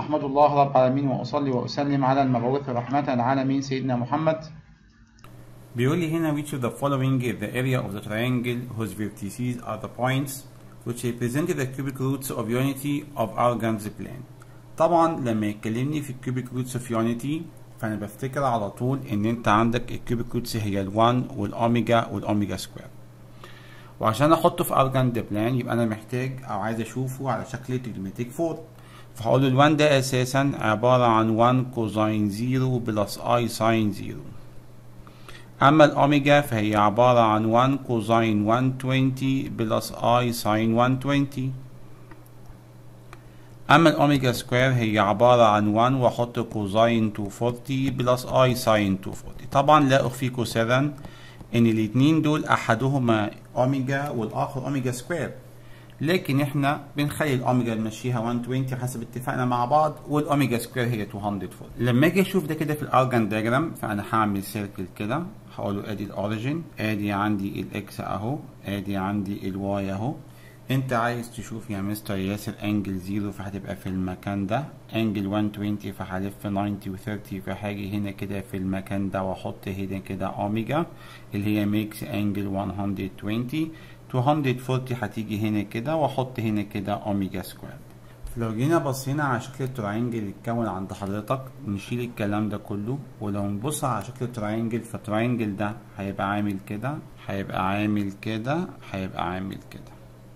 أحمد الله رب العالمين وأصلي وأسلم على المبعوث رحمة العالمين سيدنا محمد بيقول لي هنا which of the following is the area of the triangle whose vertices are the points which represent the cubic roots of unity of Argand's plane طبعا لما يكلمني في الكوبيك روتس اوف يونيتي فانا بفتكر على طول ان انت عندك الكوبيك روتس هي ال1 والاوميجا والاوميجا سكوير وعشان احطه في ارجاند بلان يبقى انا محتاج او عايز اشوفه على شكل تريجماتيك فورم فهقول له ال1 ده اساسا عباره عن 1 كوزين 0 بلس اي ساين 0 اما الاوميجا فهي عباره عن 1 كوزين 120 بلس اي ساين 120 اما الاوميجا سكوير هي عبارة عن 1 واحط كوزين 240 بلس اي ساين 240 طبعا لا اخفيكم سرا ان الاتنين دول احدهما اوميجا والاخر اوميجا سكوير لكن احنا بنخلي الاوميجا نمشيها 120 حسب اتفاقنا مع بعض والاوميجا سكوير هي 240 لما اجي اشوف ده كده في الارجان دياجرام فانا هعمل سيركل كده هقول له ادي الاوريجين ادي عندي الاكس اهو ادي عندي الواي اهو انت عايز تشوف يا مستر ياسر انجل زيرو فهتبقى في المكان ده انجل 120 فهلف 90 و30 فهاجي هنا كده في المكان ده واحط هنا كده اوميجا اللي هي ميكس انجل 120 240 هتيجي هنا كده واحط هنا كده اوميجا سكوير لو جينا بصينا على شكل التراينجل اللي اتكون عند حضرتك نشيل الكلام ده كله ولو نبص على شكل التراينجل فالتراينجل ده هيبقى عامل كده هيبقى عامل كده هيبقى عامل كده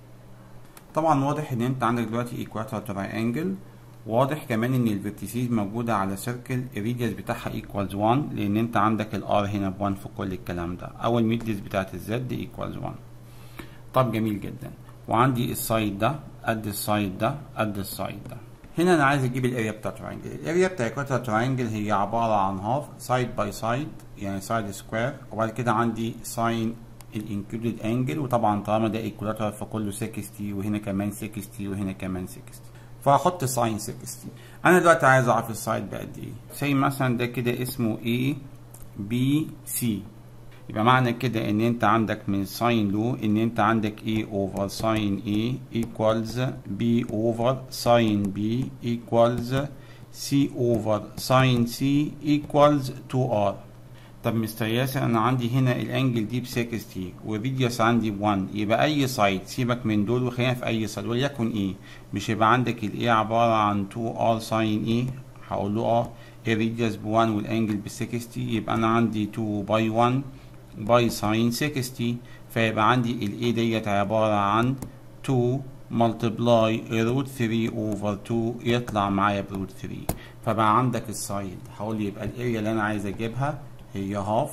طبعا واضح ان انت عندك دلوقتي ايكواتور تراينجل واضح كمان ان الفيرتيسيز موجودة على سيركل الريديوس بتاعها ايكوالز 1 لان انت عندك الار هنا ب 1 في كل الكلام ده او الميديوس بتاعت الزد ايكوالز 1 طب جميل جدا وعندي السايد ده قد السايد ده قد السايد ده هنا انا عايز اجيب الاريا بتاع تراينجل الاريا بتاع ايكواتور تراينجل هي عبارة عن هاف سايد باي سايد يعني سايد سكوير وبعد كده عندي ساين الانكلودد انجل وطبعا طالما ده ايكولاتر فكله 60 وهنا كمان 60 وهنا كمان 60 فهحط ساين 60 انا دلوقتي عايز اعرف السايد بقد ايه زي مثلا ده كده اسمه A B C يبقى معنى كده ان انت عندك من ساين لو ان انت عندك A over ساين A equals B over ساين B equals C over ساين C equals 2R طب مستر ياسر انا عندي هنا الانجل دي ب 60 والريديوس عندي ب 1 يبقى اي سايد سيبك من دول وخلينا في اي سايد وليكن ايه مش يبقى عندك الايه عباره عن 2 ار ساين ايه هقول له اه الريديوس ب 1 والانجل ب 60 يبقى انا عندي 2 باي 1 باي ساين 60 فيبقى عندي الايه ديت عباره عن 2 ملتبلاي روت 3 اوفر 2 يطلع معايا بروت 3 فبقى عندك السايد هقول يبقى الاريا اللي انا عايز اجيبها هي هاف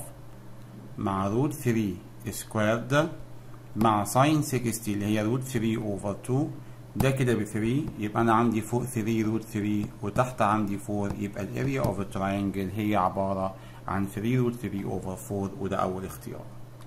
مع روت 3 سكويرد مع ساين 60 اللي هي روت 3 اوفر 2 ده كده ب 3 يبقى انا عندي فوق 3 روت 3 وتحت عندي 4 يبقى الاريا اوف التراينجل هي عباره عن 3 روت 3 اوفر 4 وده اول اختيار.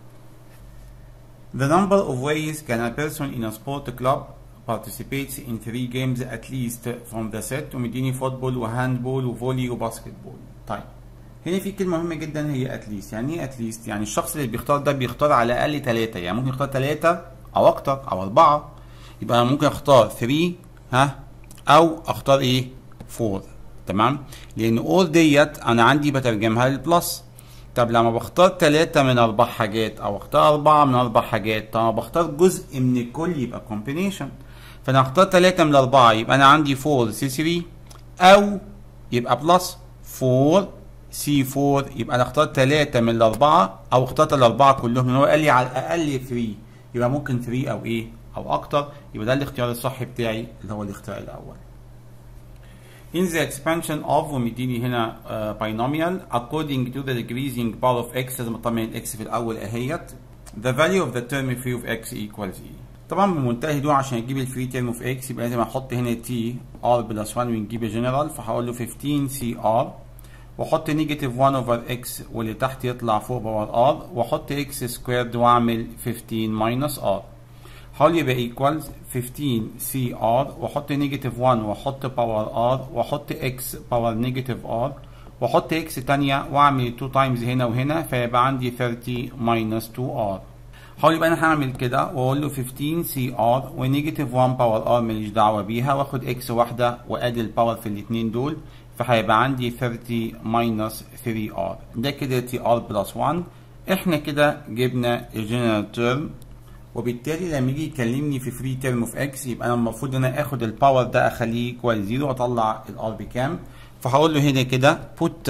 The number of ways can a person in a sport club participates in three games at least from the set ومديني فوتبول وهاندبول وفولي وباسكت بول. طيب هنا في كلمة مهمة جدا هي اتليست يعني ايه اتليست يعني الشخص اللي بيختار ده بيختار على الاقل ثلاثة يعني ممكن يختار ثلاثة او اكتر او اربعة يبقى انا ممكن اختار 3 ها او اختار ايه 4 تمام لان اول ديت انا عندي بترجمها للبلس طب لما بختار ثلاثة من اربع حاجات او اختار اربعة من اربع حاجات طب بختار جزء من الكل يبقى كومبينيشن فانا اختار ثلاثة من الاربعة يبقى انا عندي 4 سي 3 او يبقى بلس 4 سي 4 يبقى انا اخترت 3 من الاربعه او اخترت الاربعه كلهم لان هو قال لي على الاقل 3 يبقى ممكن 3 او ايه او اكتر يبقى ده الاختيار الصح بتاعي اللي هو الاختيار الاول In the expansion of ومديني هنا uh, binomial according to the decreasing power of x لازم اطمن الاكس في الاول اهيت the value of the term free of x equals e طبعا بمنتهى الهدوء عشان اجيب الفري تيرم اوف اكس يبقى لازم احط هنا تي ار بلس 1 ونجيب جنرال فهقول له 15 سي ار واحط نيجاتيف 1 اوفر اكس واللي تحت يطلع فوق باور ار واحط اكس سكويرد واعمل 15 ماينس ار هقول يبقى ايكوالز 15 سي ار واحط نيجاتيف 1 واحط باور ار واحط اكس باور نيجاتيف ار واحط اكس تانية واعمل 2 تايمز هنا وهنا فيبقى عندي 30 ماينس 2 ار هقول يبقى انا هعمل كده واقول له 15 سي ار ونيجاتيف 1 باور ار ماليش دعوه بيها واخد اكس واحده وادي الباور في الاثنين دول فهيبقى عندي 30 ماينس 3 ار ده كده تي ار بلس 1 احنا كده جبنا الجنرال تيرم وبالتالي لما يجي يكلمني في فري تيرم اوف اكس يبقى انا المفروض ان انا اخد الباور ده اخليه ايكوال زيرو واطلع الار بكام فهقول له هنا كده put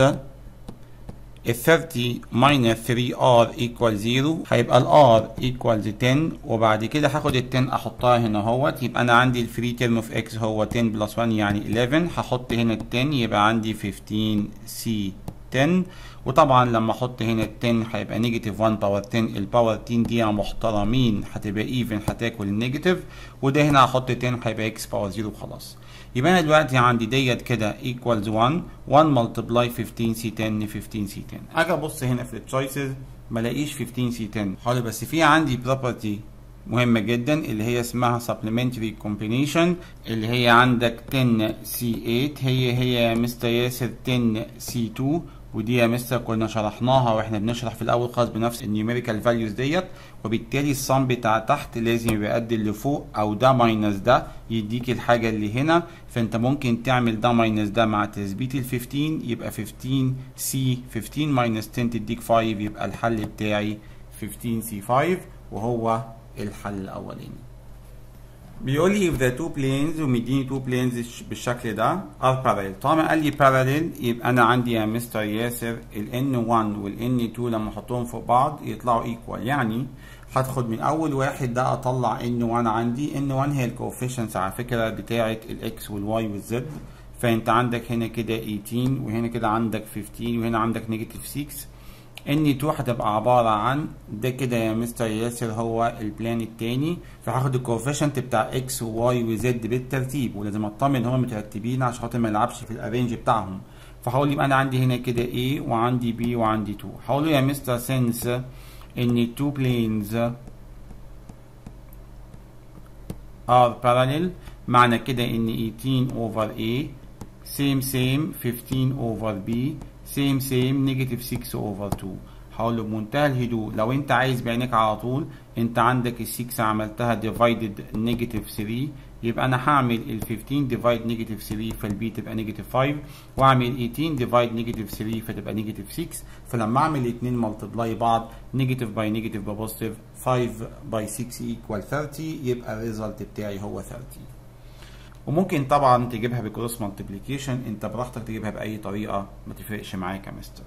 ال 30 minus 3r equal 0 هيبقى ال r equals 10 وبعد كده هاخد ال 10 احطها هنا اهوت يبقى انا عندي ال free term of x هو 10 بلس 1 يعني 11 هحط هنا ال 10 يبقى عندي 15 c 10 وطبعا لما احط هنا ال 10 هيبقى نيجاتيف 1 باور 10 الباور 10 دي يا محترمين هتبقى ايفن هتاكل النيجاتيف وده هنا هحط 10 هيبقى x باور 0 وخلاص يبقى انا دلوقتي عندي ديت كده equals 1 1 multiply 15 سي 10 15 سي 10 اجي ابص هنا في التشويسز ما الاقيش 15 سي 10 حاضر بس في عندي property مهمة جدا اللي هي اسمها supplementary combination اللي هي عندك 10 سي 8 هي هي يا مستر ياسر 10 سي 2 ودي يا مستر كنا شرحناها واحنا بنشرح في الاول خالص بنفس النيوميريكال فاليوز ديت وبالتالي الصم بتاع تحت لازم يبقى قد اللي فوق او ده ماينس ده يديك الحاجه اللي هنا فانت ممكن تعمل ده ماينس ده مع تثبيت ال 15 يبقى 15 سي 15 ماينس 10 تديك 5 يبقى الحل بتاعي 15 سي 5 وهو الحل الاولاني بيقول لي if the two planes ومديني two planes بالشكل ده are parallel طالما قال لي parallel يبقى انا عندي يا مستر ياسر ال n1 وال n2 لما احطهم فوق بعض يطلعوا equal يعني هدخل من اول واحد ده اطلع n1 عندي n1 هي الكوفيشنتس على فكره بتاعه الاكس والواي والزد فانت عندك هنا كده 18 وهنا كده عندك 15 وهنا عندك نيجاتيف 6 ان 2 هتبقى عبارة عن ده كده يا مستر ياسر هو البلان التاني فهاخد الكوفيشنت بتاع اكس وواي وزد بالترتيب ولازم اطمن ان هم مترتبين عشان خاطر ما يلعبش في الارينج بتاعهم فهقول يبقى انا عندي هنا كده A وعندي B وعندي 2 هقول له يا مستر سنس ان التو بلينز are parallel معنى كده ان 18 over A same same 15 over B سيم سيم نيجاتيف 6 اوفر 2 هقول له بمنتهى الهدوء لو انت عايز بعينك على طول انت عندك ال 6 عملتها ديفايدد نيجاتيف 3 يبقى انا هعمل ال 15 ديفايد نيجاتيف 3 فالبي تبقى نيجاتيف 5 واعمل 18 ديفايد نيجاتيف 3 فتبقى نيجاتيف 6 فلما اعمل الاثنين ملتبلاي بعض نيجاتيف باي نيجاتيف ببوزيتيف 5 باي 6 ايكوال 30 يبقى الريزلت بتاعي هو 30 وممكن طبعا تجيبها بكروس مالتيبليكيشن انت براحتك تجيبها باي طريقه ما تفرقش معاك يا مستر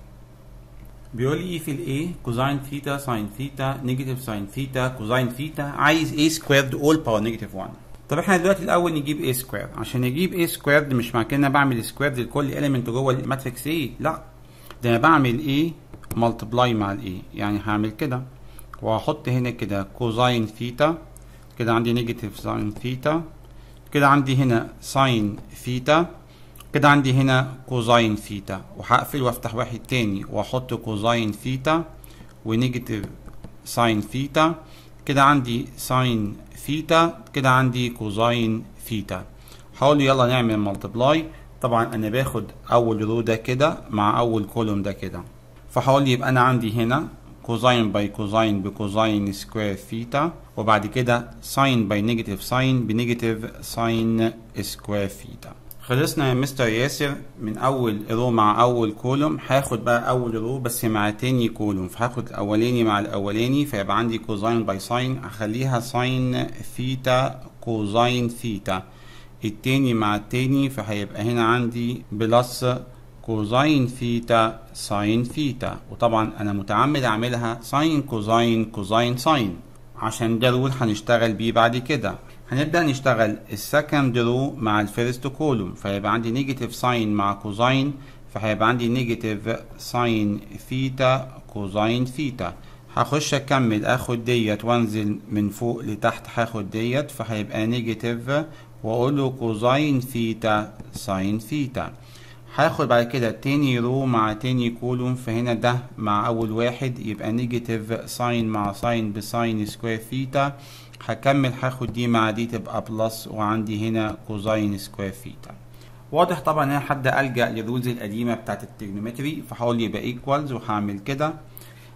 بيقول لي في الاي كوزاين ثيتا ساين ثيتا نيجاتيف ساين ثيتا كوزاين ثيتا عايز اي سكويرد اول باور نيجاتيف 1 طب احنا دلوقتي الاول نجيب اي سكويرد عشان نجيب اي سكويرد مش معنى كده انا بعمل سكويرد لكل اليمنت جوه الماتريكس ايه لا ده انا بعمل ايه ملتبلاي مع الايه يعني هعمل كده وهحط هنا كده كوزاين ثيتا كده عندي نيجاتيف ساين ثيتا كده عندي هنا ساين ثيتا كده عندي هنا كوزاين ثيتا وهقفل وافتح واحد تاني واحط كوزاين ثيتا ونيجاتيف ساين ثيتا كده عندي ساين ثيتا كده عندي كوزاين ثيتا هقول يلا نعمل ملتبلاي طبعا انا باخد اول رو ده كده مع اول كولوم ده كده فهقول يبقى انا عندي هنا كوزاين باي كوزاين بكوزاين سكوير ثيتا وبعد كده ساين باي نيجاتيف ساين بنيجاتيف ساين سكوير ثيتا خلصنا يا مستر ياسر من اول رو مع اول كولوم هاخد بقى اول رو بس مع تاني كولوم فهاخد الاولاني مع الاولاني فيبقى عندي كوزاين باي ساين اخليها ساين ثيتا كوزاين ثيتا التاني مع التاني فهيبقى هنا عندي بلس كوزاين ثيتا ساين ثيتا وطبعا انا متعمد اعملها ساين كوزاين كوزاين ساين عشان ده رول هنشتغل بيه بعد كده هنبدا نشتغل السكند رو مع الفيرست كولوم فهيبقى عندي نيجاتيف ساين مع كوزاين فهيبقى عندي نيجاتيف ساين ثيتا كوزاين ثيتا هخش اكمل اخد ديت وانزل من فوق لتحت هاخد ديت فهيبقى نيجاتيف واقول له كوزاين ثيتا ساين ثيتا هاخد بعد كده تاني رو مع تاني كولوم فهنا ده مع اول واحد يبقى نيجاتيف ساين مع ساين بساين سكوير ثيتا هكمل هاخد دي مع دي تبقى بلس وعندي هنا كوزاين سكوير ثيتا واضح طبعا ان حد الجا للرولز القديمه بتاعت التريجونومتري فهقول يبقى ايكوالز وهعمل كده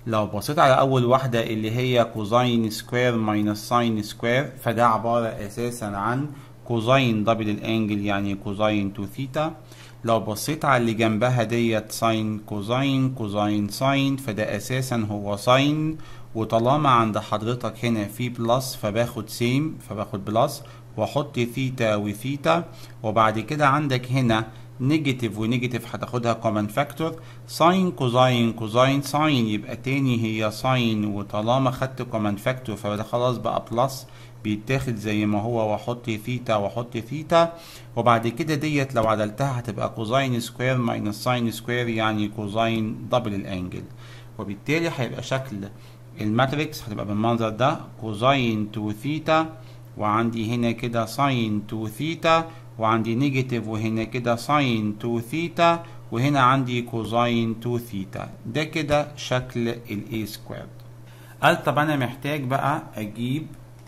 لو بصيت على اول واحدة اللي هي كوزين سكوير ماينس ساين سكوير فده عبارة اساسا عن كوزين دبل الانجل يعني كوزين تو ثيتا لو بصيت على اللي جنبها ديت ساين كوزين كوزين ساين فده اساسا هو ساين وطالما عند حضرتك هنا في بلس فباخد سيم فباخد بلس واحط ثيتا وثيتا وبعد كده عندك هنا نيجاتيف ونيجاتيف هتاخدها كومن فاكتور ساين كوزاين كوزاين ساين يبقى تاني هي ساين وطالما خدت كومن فاكتور فده خلاص بقى بلس بيتاخد زي ما هو واحط ثيتا واحط ثيتا وبعد كده ديت لو عدلتها هتبقى كوزاين سكوير ماينس ساين سكوير يعني كوزاين دبل الانجل وبالتالي هيبقى شكل الماتريكس هتبقى بالمنظر ده كوزاين تو ثيتا وعندي هنا كده ساين تو ثيتا وعندي نيجاتيف وهنا كده ساين تو ثيتا وهنا عندي كوزاين تو ثيتا ده كده شكل الاي سكويرد قال طب انا محتاج بقى اجيب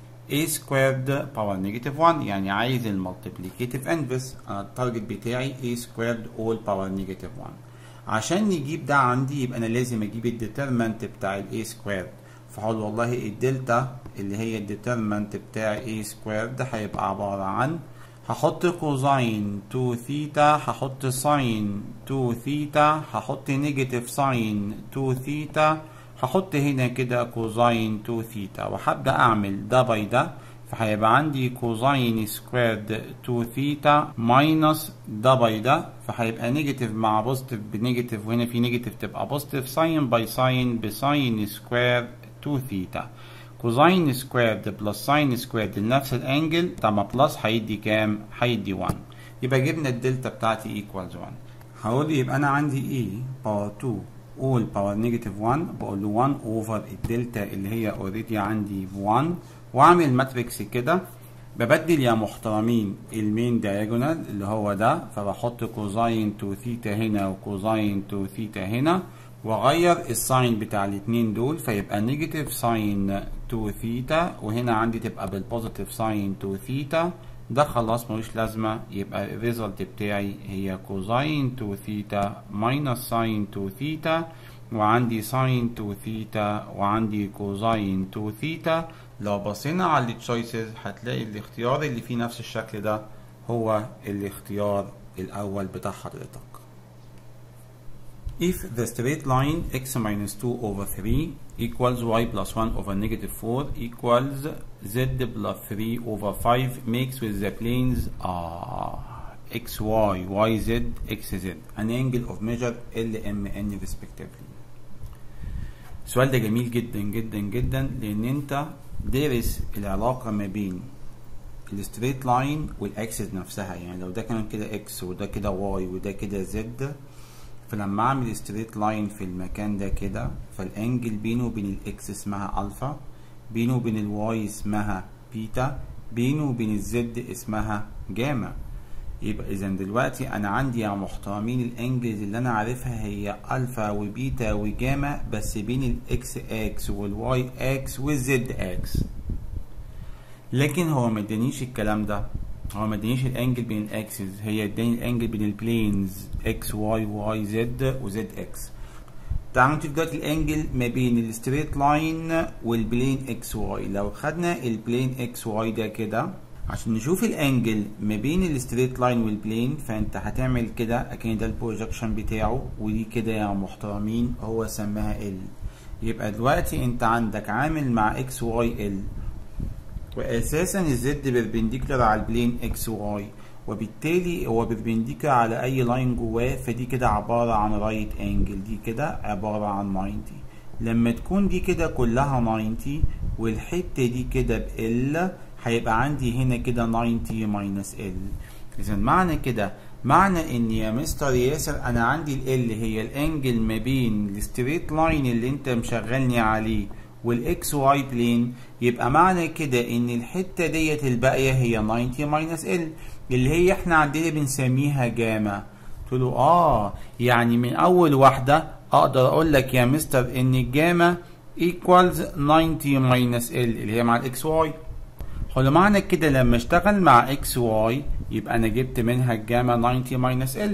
a squared power negative 1 يعني عايز المالتيبليكيتيف انفرس انا التارجت بتاعي a squared all power negative 1 عشان نجيب ده عندي يبقى انا لازم اجيب الديترمنت بتاع ال a squared فهقول والله الدلتا اللي هي الديترمنت بتاع a squared ده هيبقى عبارة عن هحط كوزين 2 ثيتا هحط ساين 2 ثيتا هحط نيجاتيف ساين 2 ثيتا هحط هنا كده كوزين 2 ثيتا وهبدأ أعمل ده باي ده فهيبقى عندي كوزين سكويرد 2 ثيتا ماينس ده باي ده فهيبقى نيجاتيف مع بوزيتيف بنيجاتيف وهنا في نيجاتيف تبقى بوزيتيف ساين باي ساين بساين سكوير 2 ثيتا كوزين سكويرد بلس ساين سكويرد لنفس الانجل طب بلس هيدي كام؟ هيدي 1 يبقى جبنا الدلتا بتاعتي ايكوالز 1 هقول يبقى انا عندي ايه باور 2 all باور نيجاتيف 1 بقول له 1 اوفر الدلتا اللي هي اوريدي عندي 1 واعمل ماتريكس كده ببدل يا محترمين المين دايجونال اللي هو ده فبحط كوزين 2 ثيتا هنا وكوزين 2 ثيتا هنا واغير الساين بتاع الاتنين دول فيبقى نيجاتيف ساين 2 ثيتا وهنا عندي تبقى بالبوزيتيف ساين 2 ثيتا ده خلاص ملوش لازمة يبقى الريزلت بتاعي هي كوزين 2 ثيتا ماينس ساين 2 ثيتا وعندي ساين 2 ثيتا وعندي كوزين 2 ثيتا لو بصينا على التشويسز هتلاقي الاختيار اللي فيه نفس الشكل ده هو الاختيار الأول بتاع حضرتك If the straight line x minus 2 over 3 equals y plus 1 over negative 4 equals z plus 3 over 5 makes with the planes ah, xy, yz, xz an angle of measure LMN respectively. السؤال ده جميل جدا جدا جدا لان انت دارس العلاقة ما بين الستريت لاين والاكسس نفسها يعني لو ده كان كده اكس وده كده واي وده كده زد فلما اعمل ستريت لاين في المكان ده كده فالانجل بينه وبين الاكس اسمها الفا بينه وبين الواي اسمها بيتا بينه وبين الزد اسمها جاما يبقى اذا دلوقتي انا عندي يا محترمين الانجلز اللي انا عارفها هي الفا وبيتا وجاما بس بين الاكس اكس والواي اكس والزد اكس لكن هو ما ادانيش الكلام ده هو ما ادانيش الانجل بين الاكسس هي اداني الانجل بين البلينز اكس واي واي زد وزد اكس تعالوا نشوف دلوقتي الانجل ما بين الستريت لاين والبلين اكس واي لو خدنا البلين اكس واي ده كده عشان نشوف الانجل ما بين الستريت لاين والبلين فانت هتعمل كده اكن ده البروجكشن بتاعه ودي كده يا محترمين هو سماها ال يبقى دلوقتي انت عندك عامل مع اكس واي ال واساسا الزد بيربنديكولار على البلين اكس واي وبالتالي هو بيربنديكولار على اي لاين جواه فدي كده عباره عن رايت انجل دي كده عباره عن 90 لما تكون دي كده كلها 90 والحته دي كده ب ال هيبقى عندي هنا كده 90 ماينس ال اذا معنى كده معنى ان يا مستر ياسر انا عندي ال هي الانجل ما بين الستريت لاين اللي انت مشغلني عليه والاكس واي بلين يبقى معنى كده ان الحته ديت الباقيه هي 90 ماينس ال اللي هي احنا عندنا بنسميها جاما قلت له اه يعني من اول واحده اقدر اقول لك يا مستر ان الجاما ايكوالز 90 ماينس ال اللي هي مع الاكس واي هو معنى كده لما اشتغل مع اكس واي يبقى انا جبت منها الجاما 90 ماينس ال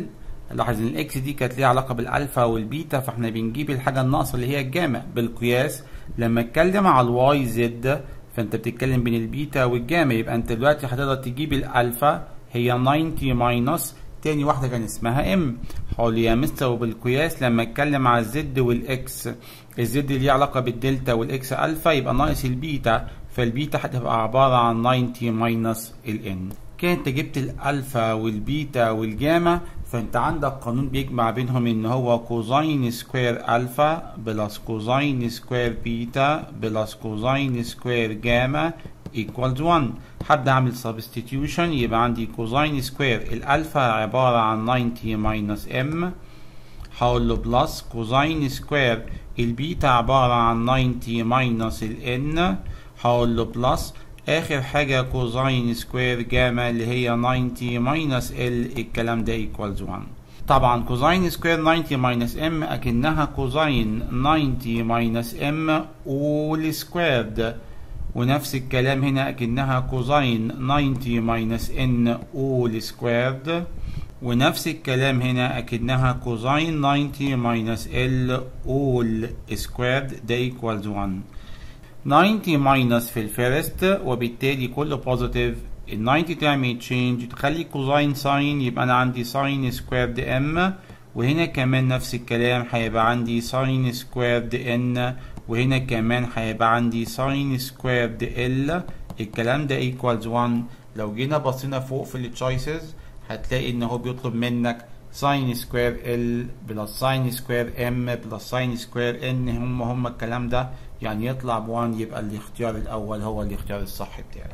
لاحظ ان الاكس دي كانت ليها علاقه بالالفا والبيتا فاحنا بنجيب الحاجه الناقصه اللي هي الجاما بالقياس لما اتكلم على الواي زد فانت بتتكلم بين البيتا والجاما يبقى انت دلوقتي هتقدر تجيب الالفا هي 90 ماينس تاني واحده كان اسمها ام هقول يا مستر وبالقياس لما اتكلم على الزد والاكس الزد ليه علاقه بالدلتا والاكس الفا يبقى ناقص البيتا فالبيتا هتبقى عباره عن 90 ماينس الان كده انت جبت الالفا والبيتا والجاما فانت عندك قانون بيجمع بينهم ان هو كوزين سكوير الفا بلس كوزين سكوير بيتا بلس كوزين سكوير جاما equals 1 هبدا اعمل substitution يبقى عندي كوزين سكوير الالفا عباره عن 90 ماينس ام هقول له بلس كوزين سكوير البيتا عباره عن 90 ماينس الان هقول له بلس اخر حاجه كوزين سكوير جاما اللي هي 90 ماينس ال الكلام ده ايكوالز 1 طبعا كوزين سكوير 90 ماينس ام اكنها كوزين 90 ماينس ام اول سكويرد ونفس الكلام هنا اكنها كوزين 90 ماينس ان اول سكويرد ونفس الكلام هنا اكنها كوزين 90 ماينس ال اول سكويرد ده ايكوالز 1 90 ماينس في الفيرست وبالتالي كله بوزيتيف ال 90 تعمل تشينج تخلي كوزين ساين يبقى انا عندي ساين سكويرد ام وهنا كمان نفس الكلام هيبقى عندي ساين سكويرد ان وهنا كمان هيبقى عندي ساين سكويرد ال الكلام ده ايكوالز 1 لو جينا بصينا فوق في التشويسز هتلاقي ان هو بيطلب منك ساين سكوير ال بلس ساين سكوير ام بلس ساين سكوير ان هم هم الكلام ده يعني يطلع ب 1 يبقى الاختيار الاول هو الاختيار الصح بتاعي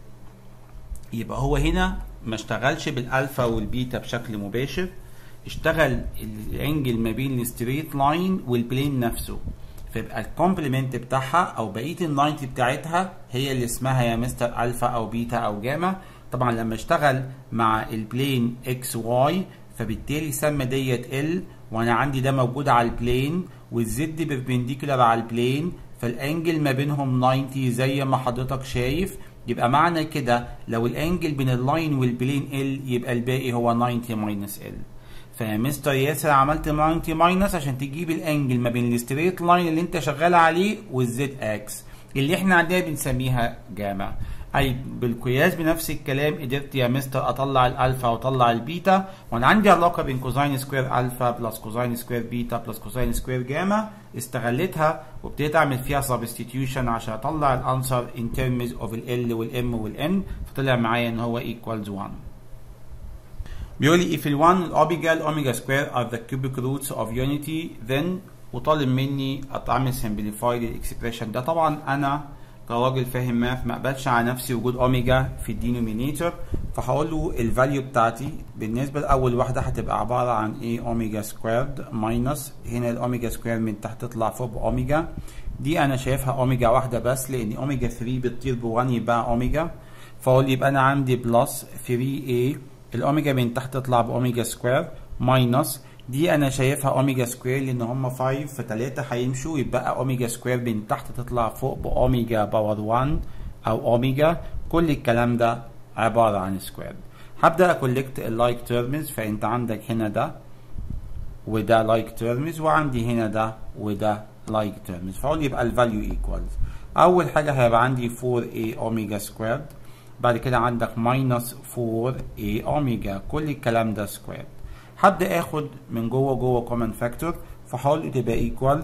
يبقى هو هنا ما اشتغلش بالالفا والبيتا بشكل مباشر اشتغل الانجل ما بين الستريت لاين والبلين نفسه فيبقى الكومبلمنت بتاعها او بقيه ال 90 بتاعتها هي اللي اسمها يا مستر الفا او بيتا او جاما طبعا لما اشتغل مع البلين اكس واي فبالتالي سمى ديت ال وانا عندي ده موجود على البلين والزد بيربنديكولار على البلين فالانجل ما بينهم 90 زي ما حضرتك شايف يبقى معنى كده لو الانجل بين اللاين والبلين ال يبقى الباقي هو 90 ماينس ال فيا مستر ياسر عملت 90 ماينس عشان تجيب الانجل ما بين الستريت لاين اللي انت شغال عليه والزد اكس اللي احنا عندنا بنسميها جاما اي بالقياس بنفس الكلام قدرت يا مستر اطلع الالفا واطلع البيتا وانا عندي علاقه بين كوزين سكوير الفا بلس كوزين سكوير بيتا بلس كوزين سكوير جاما استغلتها وابتديت اعمل فيها سبستيتيوشن عشان اطلع الانسر ان ترمز اوف ال والام والان فطلع معايا ان هو ايكوالز 1 بيقول لي if ال 1 الاوميجا الاوميجا سكوير are the cubic roots of unity then وطالب مني اعمل سمبليفاي للاكسبريشن ده طبعا انا كراجل فاهم ماث ما اقبلش على نفسي وجود اوميجا في الدينومينيتور فهقول له الفاليو بتاعتي بالنسبه لاول واحده هتبقى عباره عن ايه اوميجا سكويرد ماينس هنا الاوميجا سكوير من تحت تطلع فوق باوميجا دي انا شايفها اوميجا واحده بس لان اوميجا 3 بتطير ب 1 يبقى اوميجا فاقول يبقى انا عندي بلس 3 a الاوميجا من تحت تطلع باوميجا سكوير ماينس دي انا شايفها اوميجا سكوير لان هم 5 في 3 هيمشوا يبقى اوميجا سكوير من تحت تطلع فوق باوميجا باور 1 او اوميجا كل الكلام ده عباره عن سكوير هبدا اكولكت اللايك تيرمز فانت عندك هنا ده وده لايك تيرمز وعندي هنا ده وده لايك تيرمز فاقول يبقى الفاليو ايكوالز اول حاجه هيبقى عندي 4a اوميجا سكوير بعد كده عندك ماينس 4a اوميجا كل الكلام ده سكوير هبدا اخد من جوه جوه كومن فاكتور فهقول تبقى ايكوالز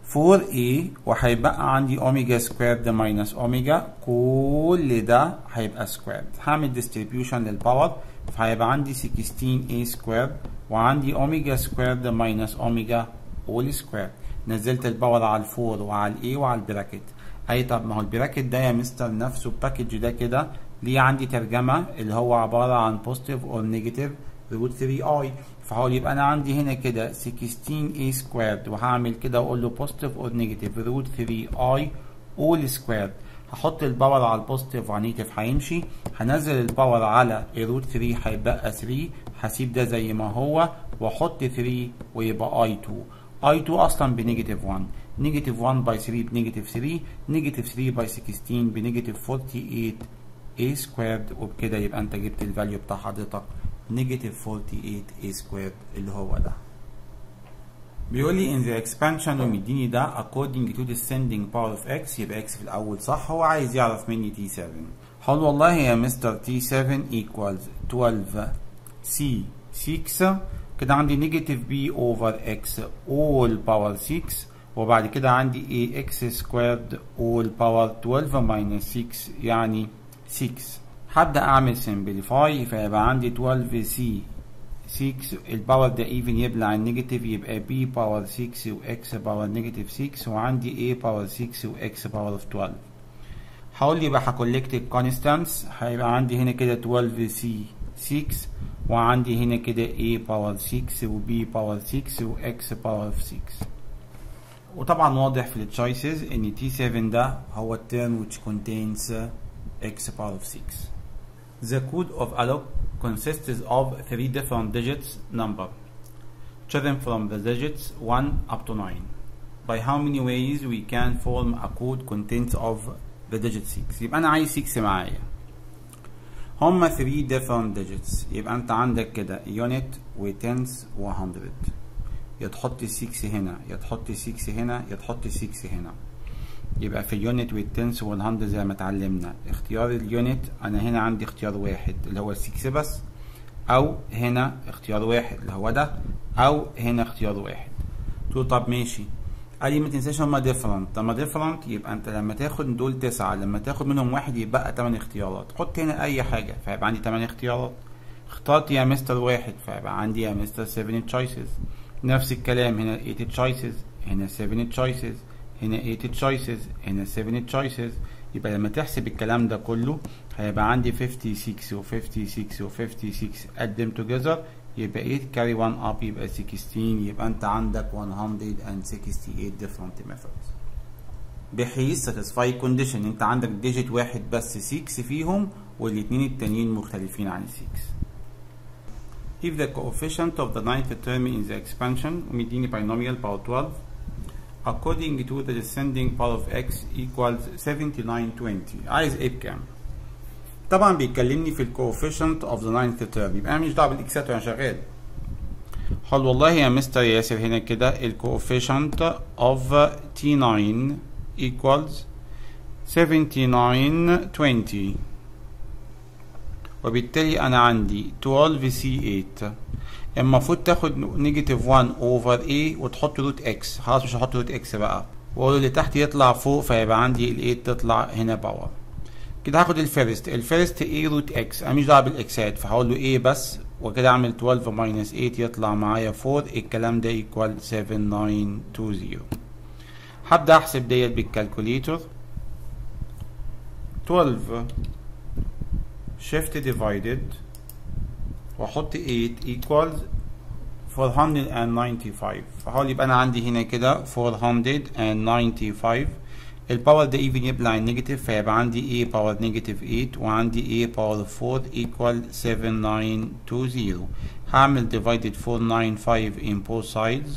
4a وهيبقى عندي اوميجا سكويرد ماينس اوميجا كل ده هيبقى سكويرد هعمل ديستريبيوشن للباور فهيبقى عندي 16a سكويرد وعندي اوميجا سكويرد ماينس اوميجا اول سكويرد نزلت الباور على الفور وعلى الاي وعلى البراكت اي طب ما هو البراكت ده يا مستر نفسه الباكج ده كده ليه عندي ترجمه اللي هو عباره عن بوزيتيف اور نيجاتيف روت 3 اي فهقول يبقى انا عندي هنا كده 16 a سكويرد وهعمل كده واقول له بوزيتيف اور نيجاتيف روت 3 اي اول سكويرد هحط الباور على البوزيتيف وعلى النيجاتيف هيمشي هنزل الباور على الروت 3 هيبقى 3 هسيب ده زي ما هو واحط 3 ويبقى اي 2 اي 2 اصلا بنيجاتيف 1 نيجاتيف 1 باي 3 بنيجاتيف 3 نيجاتيف 3 باي 16 بنيجاتيف 48 a سكويرد وبكده يبقى انت جبت الفاليو بتاع حضرتك نيجاتيف 48 a سكوير اللي هو ده بيقول لي in the expansion ومديني ده according to descending power of x يبقى x في الأول صح هو عايز يعرف مني t7 هقول والله يا مستر t7 equals 12 c 6 كده عندي نيجاتيف b over x all power 6 وبعد كده عندي a x squared all power 12 minus 6 يعني 6 هبدأ أعمل simplify فيبقى عندي 12 c 6 الباور ده ايفن يبلع النيجاتيف يبقى b باور 6 و x باور نيجاتيف 6 وعندي a باور 6 و x باور 12 هقول لي بقى هكولكت الكونستانتس هيبقى عندي هنا كده 12 c 6 وعندي هنا كده a باور 6 و b باور 6 و x باور 6 وطبعا واضح في التشويسز ان t7 ده هو الترم which contains x power of 6 The code of alloc consists of three different digits number chosen from the digits 1 up to 9 by how many ways we can form a code contains of the digit 6 يبقى انا عايز 6 معايا هما 3 different digits يبقى انت عندك كده unit و tens و 100 يا تحط 6 هنا يا تحط 6 هنا يا تحط 6 هنا يبقى في اليونت والتنس والهاند زي ما اتعلمنا اختيار اليونت انا هنا عندي اختيار واحد اللي هو السكس بس او هنا اختيار واحد اللي هو ده او هنا اختيار واحد تقول طب ماشي قال لي ما تنساش هما ديفرنت طب ما ديفرنت يبقى انت لما تاخد دول تسعة لما تاخد منهم واحد يبقى تمن اختيارات حط هنا اي حاجة فيبقى عندي تمن اختيارات اخترت يا مستر واحد فيبقى عندي يا مستر 7 تشويسز نفس الكلام هنا 8 تشويسز هنا 7 تشويسز هنا 8 choices هنا 7 choices يبقى لما تحسب الكلام ده كله هيبقى عندي 56 و 56 و 56 add them together يبقى 8 carry 1 up يبقى 16 يبقى انت عندك 168 different methods بحيث satisfy condition انت عندك digit واحد بس 6 فيهم والاتنين التانيين مختلفين عن 6 If the coefficient of the ninth term in the expansion مديني binomial power 12 according to the descending power of x equals 7920 عايز ايه بكام؟ طبعا بيكلمني في الكوفيشنت اوف ذا ninth term يبقى انا مش دعوه بالاكسات وانا شغال قال والله يا مستر ياسر هنا كده الكوفيشنت اوف t9 equals 7920 وبالتالي انا عندي 12c8 المفروض تاخد نيجاتيف 1 اوفر a وتحط روت x خلاص مش هحط روت x بقى واقول اللي تحت يطلع فوق فيبقى عندي ال 8 تطلع هنا باور كده هاخد الفيرست الفيرست a روت x انا مش دعوه بالاكسات فهقول له a بس وكده اعمل 12 ماينس 8 يطلع معايا 4 الكلام ده ايكوال 7920 هبدا احسب ديت بالكالكوليتر 12 shift divided واحط 8 equals 495 فحاول يبقى انا عندي هنا كده 495 الباور ده even يبلع النيجاتيف فيبقى عندي a باور نيجاتيف 8 وعندي a باور 4 equal 7920 هعمل divided 495 in both sides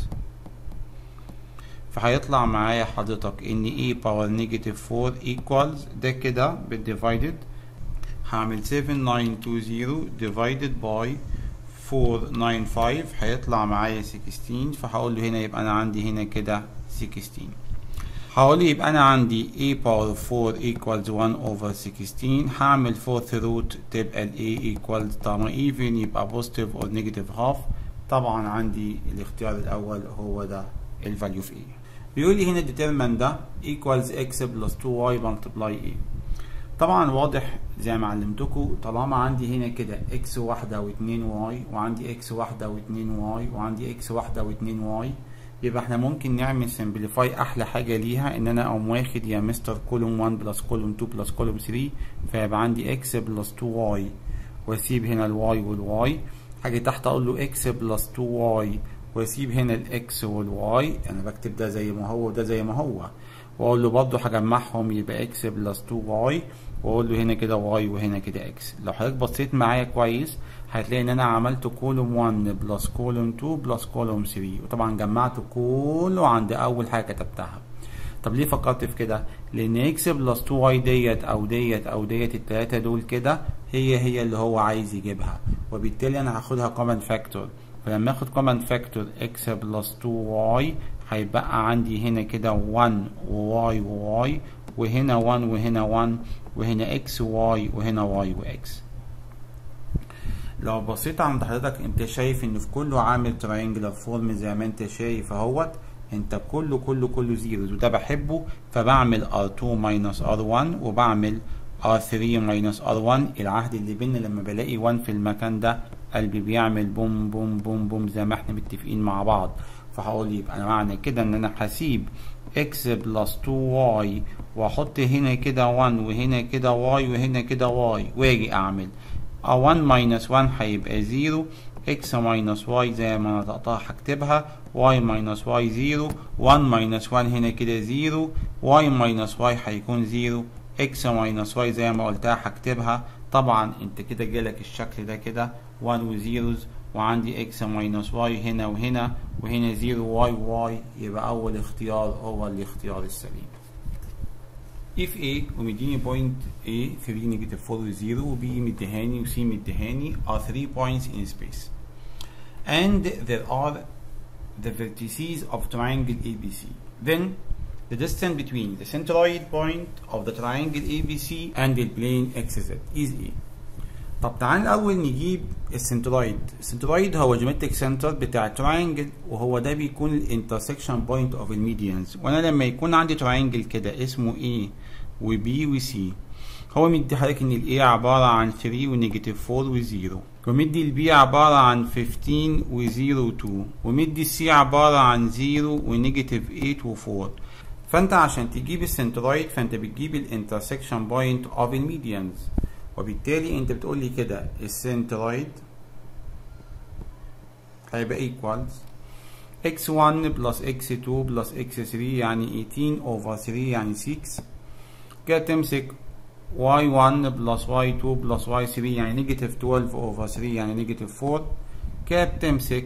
فهيطلع معايا حضرتك ان a باور نيجاتيف 4 equals ده كده بالديفايدد هعمل 7920 divided by 495 هيطلع معايا 16 فهقول له هنا يبقى انا عندي هنا كده 16 هقول له يبقى انا عندي a power 4 equals 1 over 16 هعمل 4th root تبقى ال a equals طالما even يبقى positive or negative half طبعا عندي الاختيار الاول هو ده الفاليو في a بيقول لي هنا determine ده equals x plus 2y multiply a طبعا واضح زي ما علمتكم طالما عندي هنا كده اكس واحدة واتنين واي وعندي اكس واحدة واتنين واي وعندي اكس واحدة واتنين واي يبقى احنا ممكن نعمل سمبليفاي احلى حاجة ليها ان انا اقوم واخد يا مستر كولوم 1 بلس كولوم 2 بلس كولوم 3 فيبقى عندي اكس بلس 2 واي واسيب هنا الواي والواي حاجة تحت اقول له اكس بلس 2 واي واسيب هنا الاكس والواي انا بكتب ده زي ما هو وده زي ما هو واقول له برضه هجمعهم يبقى اكس بلس 2 واي واقول له هنا كده واي وهنا كده اكس لو حضرتك بصيت معايا كويس هتلاقي ان انا عملت كولوم 1 بلس كولوم 2 بلس كولوم 3 وطبعا جمعت كله عند اول حاجه كتبتها طب ليه فكرت في كده لان اكس بلس 2 واي ديت او ديت او ديت التلاته دول كده هي هي اللي هو عايز يجيبها وبالتالي انا هاخدها كومن فاكتور فلما اخد كومن فاكتور x بلس 2y هيبقى عندي هنا كده 1 وy وy وهنا 1 وهنا 1 وهنا x y وهنا y وx لو بصيت عند حضرتك انت شايف ان في كله عامل تراينجلر فورم زي ما انت شايف اهوت انت كله كله كله زيروز وده بحبه فبعمل R2 minus R1 وبعمل R3 minus R1 العهد اللي بيننا لما بلاقي 1 في المكان ده قلبي بيعمل بوم بوم بوم بوم زي ما احنا متفقين مع بعض فهقول يبقى انا معنى كده ان انا هسيب x بلس 2y واحط هنا كده 1 وهنا كده y وهنا كده y واجي اعمل 1 minus 1 هيبقى 0 x minus y زي ما نطقتها هكتبها y minus y 0 1 minus 1 هنا كده 0 y minus y هيكون 0 x minus y زي ما قلتها هكتبها طبعا انت كده جالك الشكل ده كده 1 وزيروز وعندي x minus y هنا وهنا وهنا 0 y y يبقى اول اختيار هو الاختيار السليم if A ومديني point A 3 negative 4 و 0 و B مديهاني و C مديهاني are 3 points in space and there are the vertices of triangle ABC then the distance between the centroid point of the triangle ABC and the plane XZ is A طب تعال الأول نجيب السنترويد السنترويد هو جيومتريك سنتر بتاع التراينجل وهو ده بيكون الانترسكشن بوينت اوف الميديانز وانا لما يكون عندي تراينجل كده اسمه A و B و C هو مدي حضرتك ان ال A عبارة عن 3 ونيجاتيف 4 و 0 ومدي ال B عبارة عن 15 و 0 و 2 ومدي ال C عبارة عن 0 ونيجاتيف 8 و 4 فانت عشان تجيب السنترويد فانت بتجيب الانترسكشن بوينت اوف الميديانز وبالتالي انت بتقول لي كده السنترويد هيبقى equals x1 plus x2 plus x3 يعني 18 over 3 يعني 6 كده تمسك y1 plus y2 plus y3 يعني negative 12 over 3 يعني negative 4 كده بتمسك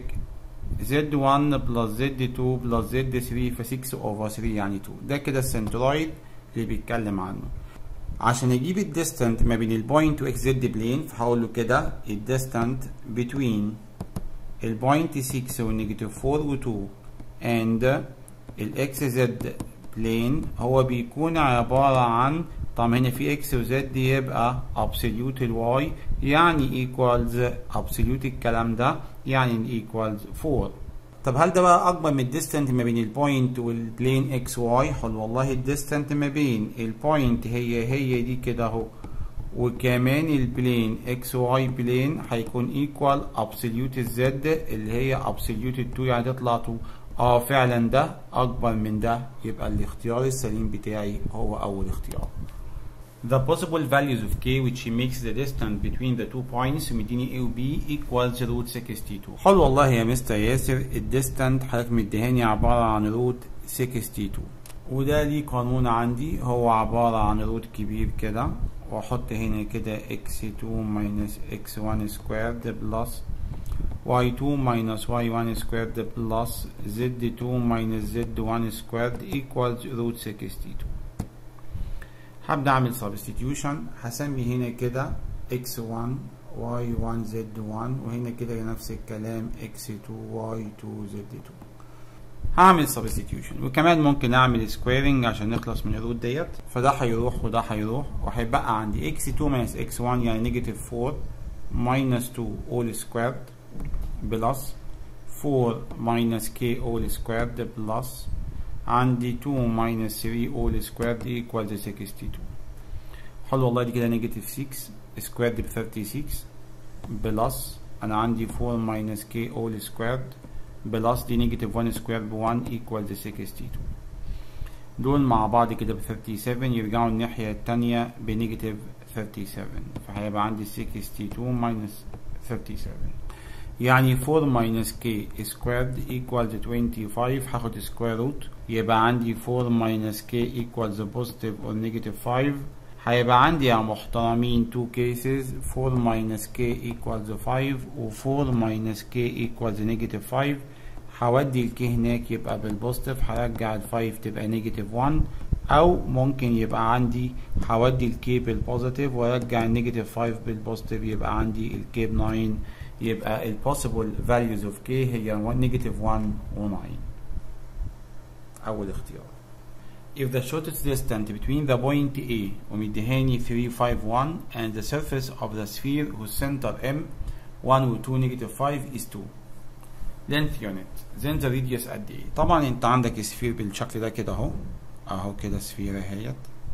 z1 plus z2 plus z3 ف 6 over 3 يعني 2 ده كده السنترويد اللي بيتكلم عنه عشان اجيب الديستانت ما بين البوينت واكس زد بلين فهقول له كده الديستانت بتوين البوينت 6 والنيجاتيف 4 و 2 and الاكس زد بلين هو بيكون عبارة عن طبعا هنا في اكس وزد يبقى absolute الواي يعني equals absolute الكلام ده يعني equals 4 طب هل ده بقى اكبر من الديستانت ما بين البوينت والبلين اكس واي حل والله الديستانت ما بين البوينت هي هي دي كده اهو وكمان البلين اكس واي بلين هيكون ايكوال ابسوليوت الزد اللي هي ابسوليوت التو يعني تطلع 2 اه فعلا ده اكبر من ده يبقى الاختيار السليم بتاعي هو اول اختيار The possible values of k which makes the distance between the two points مديني A و B equals root 62 حلو والله يا مستر ياسر الديستانت حضرتك مديهاني عبارة عن روت 62 وده ليه قانون عندي هو عبارة عن روت كبير كده واحط هنا كده x2 minus x1 squared plus y2 minus y1 squared plus z2 minus z1 squared equals root 62 هبدأ أعمل substitution هسمي هنا كده x1 y1 z1 وهنا كده نفس الكلام x2 y2 z2 هعمل substitution وكمان ممكن أعمل squaring عشان نخلص من الروت ديت فده هيروح وده هيروح وهيبقى عندي x2 minus x1 يعني negative 4 minus 2 all squared plus 4 minus k all squared plus عندي 2 minus 3 all squared equals 62 حلو والله دي كده نيجاتيف 6 squared ب 36 بلس انا عندي 4 minus k all squared بلس دي نيجاتيف 1 squared ب 1 equals 62 دول مع بعض كده ب 37 يرجعوا الناحية التانية بنيجاتيف 37 فهيبقى عندي 62 minus 37 يعني 4 minus k squared equals 25 هاخد square root يبقى عندي 4 minus k equals positive or negative 5 هيبقى عندي يا محترمين two cases 4 minus k equals 5 و 4 minus k equals negative 5 هودي ال k هناك يبقى بالبوزيتيف هرجع ال 5 تبقى negative 1 او ممكن يبقى عندي هودي الكي بالبوزيتيف وارجع النيجاتيف 5 بالبوزيتيف يبقى عندي الكي ب 9 يبقى البوسيبل values of k هي نيجاتيف 1 و 9 اول اختيار if the shortest distance between the point A ومديهاني 351 and the surface of the sphere whose center M 1 و 2 negative 5 is 2 length unit then the radius قد ايه طبعا انت عندك سفير بالشكل ده كده اهو اهو كده سفير اهيت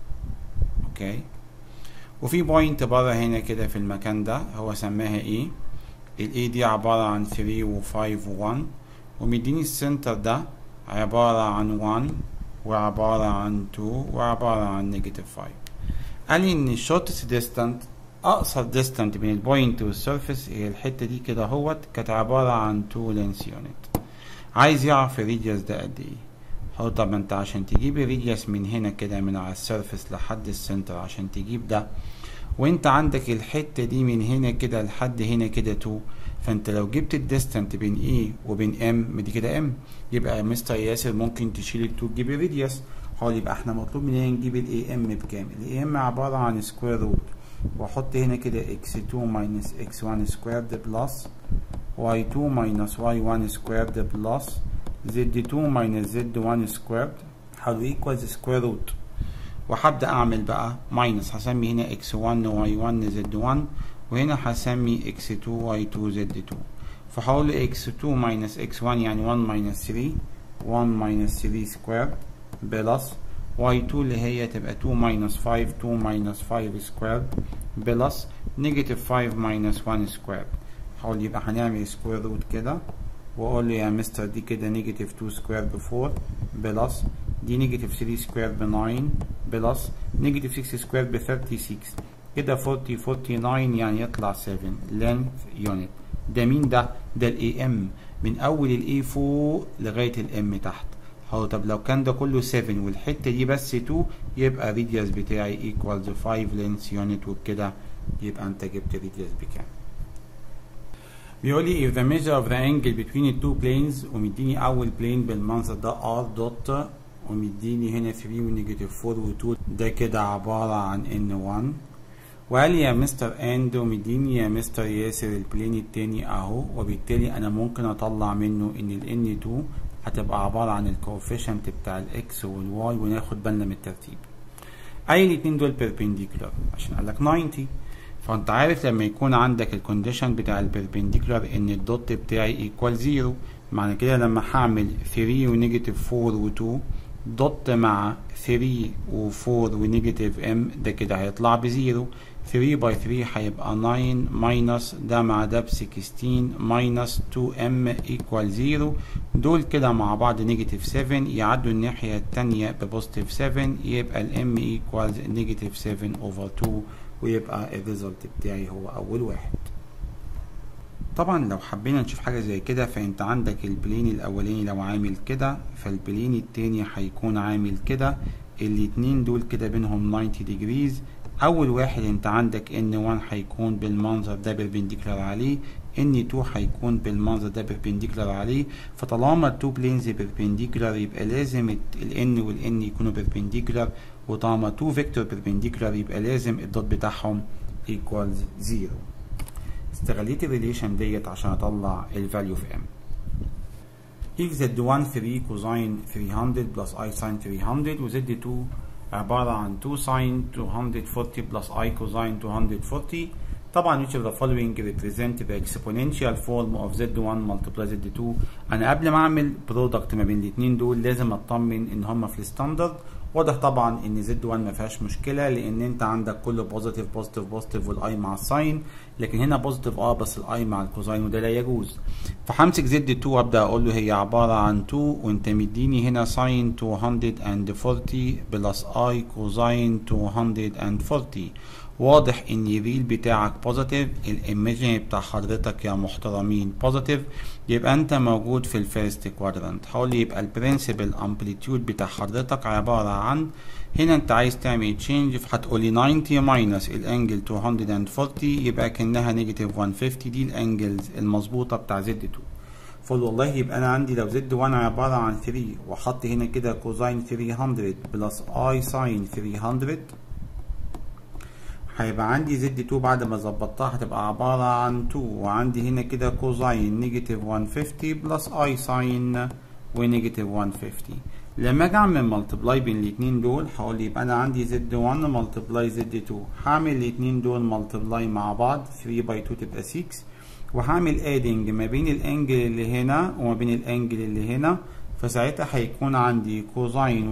اوكي وفي بوينت بره هنا كده في المكان ده هو سماها ايه الاي دي عبارة عن 3 و5 و1 ومديني السنتر ده عبارة عن 1 وعبارة عن 2 وعبارة عن نيجاتيف 5 قال لي ان الشورتست ديستانت اقصر ديستانت بين البوينت والسيرفيس هي الحتة دي كده اهوت كانت عبارة عن 2 لينس يونت عايز يعرف الريديوس ده قد ايه هو طب انت عشان تجيب الريديوس من هنا كده من على السيرفيس لحد السنتر عشان تجيب ده وانت عندك الحتة دي من هنا كده لحد هنا كده 2 فانت لو جبت الديستانت بين A وبين M دي كده M يبقى مستر ياسر ممكن تشيل ال 2 تجيب الريديوس حاول يبقى احنا مطلوب مننا نجيب ال AM بكام ال AM عبارة عن سكوير روت واحط هنا كده x2 minus x1 squared plus y2 minus y1 squared plus z2 minus z1 squared حلو equals square root وهبدأ أعمل بقى minus هسمي هنا x1 y1 z1 وهنا هسمي x2 y2 z2 فهقول x2 minus x1 يعني 1 minus 3 1 minus 3 squared بلس y2 اللي هي تبقى 2 minus 5 2 minus 5 squared بلس negative 5 minus 1 squared هقول يبقى هنعمل square root كده واقول له يا مستر دي كده نيجاتيف 2 سكوير ب 4 بلس دي نيجاتيف 3 سكوير ب 9 بلس نيجاتيف 6 سكوير ب 36 كده 40 49 يعني يطلع 7 length unit ده مين ده؟ ده الاي ام من اول الاي فوق لغايه الام تحت هو طب لو كان ده كله 7 والحته دي بس 2 يبقى الريديوس بتاعي ايكوالز 5 length unit وبكده يبقى انت جبت الريديوس بكام بيقول لي if the measure of the angle between the two planes ومديني أول plane بالمنظر ده r دوت ومديني هنا 3 ونيجاتيف 4 و2 ده كده عبارة عن n1 وقال لي يا مستر اند ومديني يا مستر ياسر البلين التاني اهو وبالتالي انا ممكن اطلع منه ان ال n2 هتبقى عبارة عن الكوفيشنت بتاع الاكس والواي وناخد بالنا من الترتيب اي الاتنين دول بيربنديكولار عشان قال لك 90 فانت عارف لما يكون عندك الكونديشن بتاع البربنديكولار ان الدوت بتاعي ايكوال زيرو معنى كده لما هعمل 3 ونيجاتيف 4 و2 دوت مع 3 و4 ونيجاتيف ام ده كده هيطلع بزيرو 3 باي 3 هيبقى 9 ماينس ده مع ده ب 16 ماينس 2 ام ايكوال 0 دول كده مع بعض نيجاتيف 7 يعدوا الناحية التانية ببوزيتيف 7 يبقى الام ايكوالز نيجاتيف 7 اوفر 2 ويبقى الريزلت بتاعي هو اول واحد طبعا لو حبينا نشوف حاجة زي كده فانت عندك البلين الاولاني لو عامل كده فالبلين التاني هيكون عامل كده الاتنين دول كده بينهم 90 ديجريز اول واحد انت عندك ان 1 هيكون بالمنظر ده بيربنديكولار عليه ان 2 هيكون بالمنظر ده بيربنديكولار عليه فطالما التو بلينز بيربنديكولار يبقى لازم الان والان يكونوا بيربنديكولار وطالما 2 فيكتور بيربنديكولار يبقى لازم الدوت بتاعهم ايكوالز 0 استغليت الريليشن ديت عشان اطلع الفاليو في ام if z1 3 كوزين 300 بلس i ساين 300 و z2 عبارة عن 2 ساين 240 بلس i كوزين 240 طبعا each of the following represent the exponential form of z1 multiply z2 انا قبل ما اعمل برودكت ما بين الاثنين دول لازم اطمن ان هم في الستاندرد واضح طبعا ان زد 1 ما فيهاش مشكله لان انت عندك كله بوزيتيف بوزيتيف بوزيتيف والاي مع الساين لكن هنا بوزيتيف اه بس الاي مع الكوزاين وده لا يجوز فهمسك زد 2 وابدا اقول له هي عباره عن 2 وانت مديني هنا ساين 240 بلس اي كوزاين 240 واضح ان الريل بتاعك بوزيتيف الايميجن بتاع حضرتك يا محترمين بوزيتيف يبقى انت موجود في الفيرست كوادرانت حاول يبقى البرنسبل امبليتيود بتاع حضرتك عباره عن هنا انت عايز تعمل تشينج فهتقولي 90 ماينس الانجل 240 يبقى كانها نيجاتيف 150 دي الانجلز المظبوطه بتاع زد 2 فقول والله يبقى انا عندي لو زد 1 عباره عن 3 واحط هنا كده كوزين 300 بلس اي ساين 300 هيبقى عندي زد 2 بعد ما ظبطتها هتبقى عباره عن 2 وعندي هنا كده كوزين نيجاتيف 150 بلس اي ساين ونيجاتيف 150 لما اجي اعمل ملتبلاي بين الاثنين دول هقول يبقى انا عندي زد 1 ملتبلاي زد 2 هعمل الاثنين دول ملتبلاي مع بعض 3 باي 2 تبقى 6 وهعمل ادنج ما بين الانجل اللي هنا وما بين الانجل اللي هنا فساعتها هيكون عندي كوزين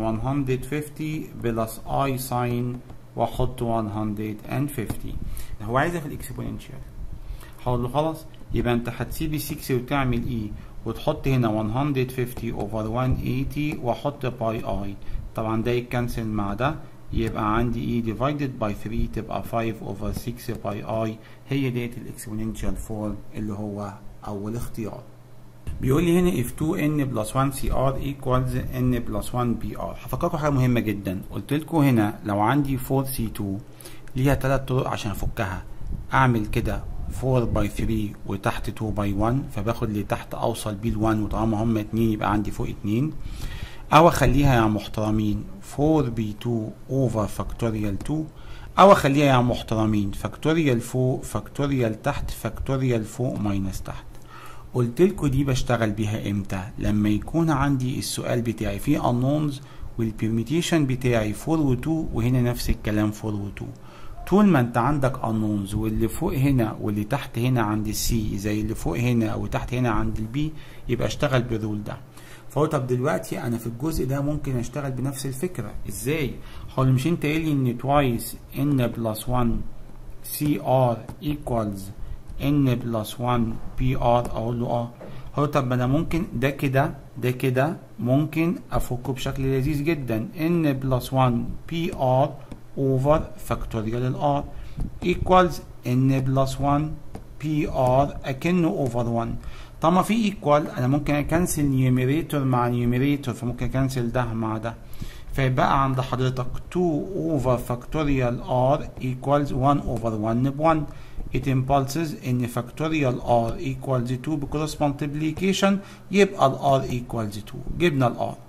150 بلس اي ساين واحط 150 هو عايزها في الاكسبوننشال هقول له خلاص يبقى انت هتسيب 6 وتعمل ايه وتحط هنا 150 اوفر 180 واحط باي اي طبعا ده يتكنسل مع ده يبقى عندي ايه ديفايدد باي 3 تبقى 5 اوفر 6 باي اي هي ديت الاكسبوننشال فورم اللي هو اول اختيار بيقول لي هنا if 2n plus 1 cr equals n plus 1 br هفكركم حاجه مهمه جدا قلت لكم هنا لو عندي 4 c2 ليها ثلاث طرق عشان افكها اعمل كده 4 باي 3 وتحت 2 باي 1 فباخد اللي تحت اوصل بيه ال 1 وطالما هم 2 يبقى عندي فوق 2 او اخليها يا محترمين 4 بي 2 اوفر فاكتوريال 2 او اخليها يا محترمين فاكتوريال فوق فاكتوريال تحت فاكتوريال فوق ماينس تحت قلت لكم دي بشتغل بيها امتى لما يكون عندي السؤال بتاعي فيه unknowns والبرميتيشن بتاعي 4 و 2 وهنا نفس الكلام 4 و 2 طول ما انت عندك unknowns واللي فوق هنا واللي تحت هنا عند السي زي اللي فوق هنا وتحت هنا عند البي يبقى اشتغل بالرول ده فهو طب دلوقتي انا في الجزء ده ممكن اشتغل بنفس الفكره ازاي هو مش انت قايل لي ان توايس ان بلس 1 سي ار ايكوالز ان بلس 1 بي ار اقول له اه هو طب انا ممكن ده كده ده كده ممكن افكه بشكل لذيذ جدا ان بلس 1 بي ار اوفر فاكتوريال الار ايكوالز ان بلس 1 بي ار اكنه اوفر 1 طالما في ايكوال انا ممكن اكنسل نيوميريتور مع نيوميريتور فممكن اكنسل ده مع ده فيبقى عند حضرتك 2 over factorial r equals 1 over 1 ب 1 it impulses ان factorial r equals 2 بكروس multiplication يبقى ال r equals 2 جبنا ال r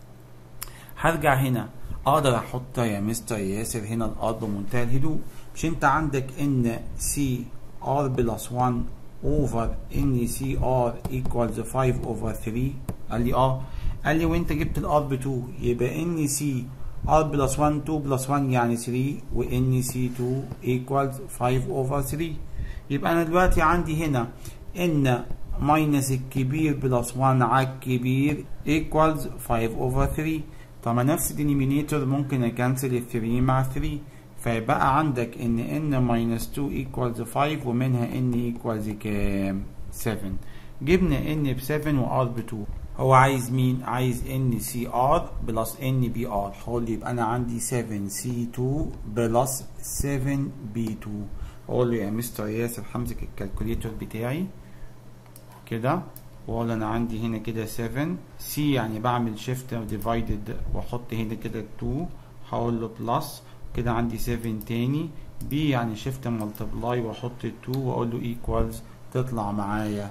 هرجع هنا اقدر احط يا مستر ياسر هنا ال r بمنتهى الهدوء مش انت عندك ان c r بلس 1 over ان سي ار equals 5 over 3 قال لي اه قال لي وانت جبت الار ب 2 يبقى ان سي ار بلس 1 2 بلس 1 يعني 3 وان سي 2 equals 5 over 3 يبقى انا دلوقتي عندي هنا ان ماينس الكبير بلس 1 على الكبير equals 5 over 3 طبعا نفس الدينيمينيتور ممكن اكنسل ال 3 مع 3 فيبقى عندك ان n minus 2 equals 5 ومنها n equals كام 7 جبنا n ب 7 و r ب 2 هو عايز مين عايز n c r بلس n b r هقول لي يبقى انا عندي 7 c 2 بلس 7 b 2 اقول له يا مستر ياسر همسك الكالكوليتور بتاعي كده واقول انا عندي هنا كده 7 c يعني بعمل شيفت ديفايدد واحط هنا كده 2 هقول له بلس كده عندي 7 تاني b يعني شيفت ملتبلاي واحط 2 واقول له ايكوالز تطلع معايا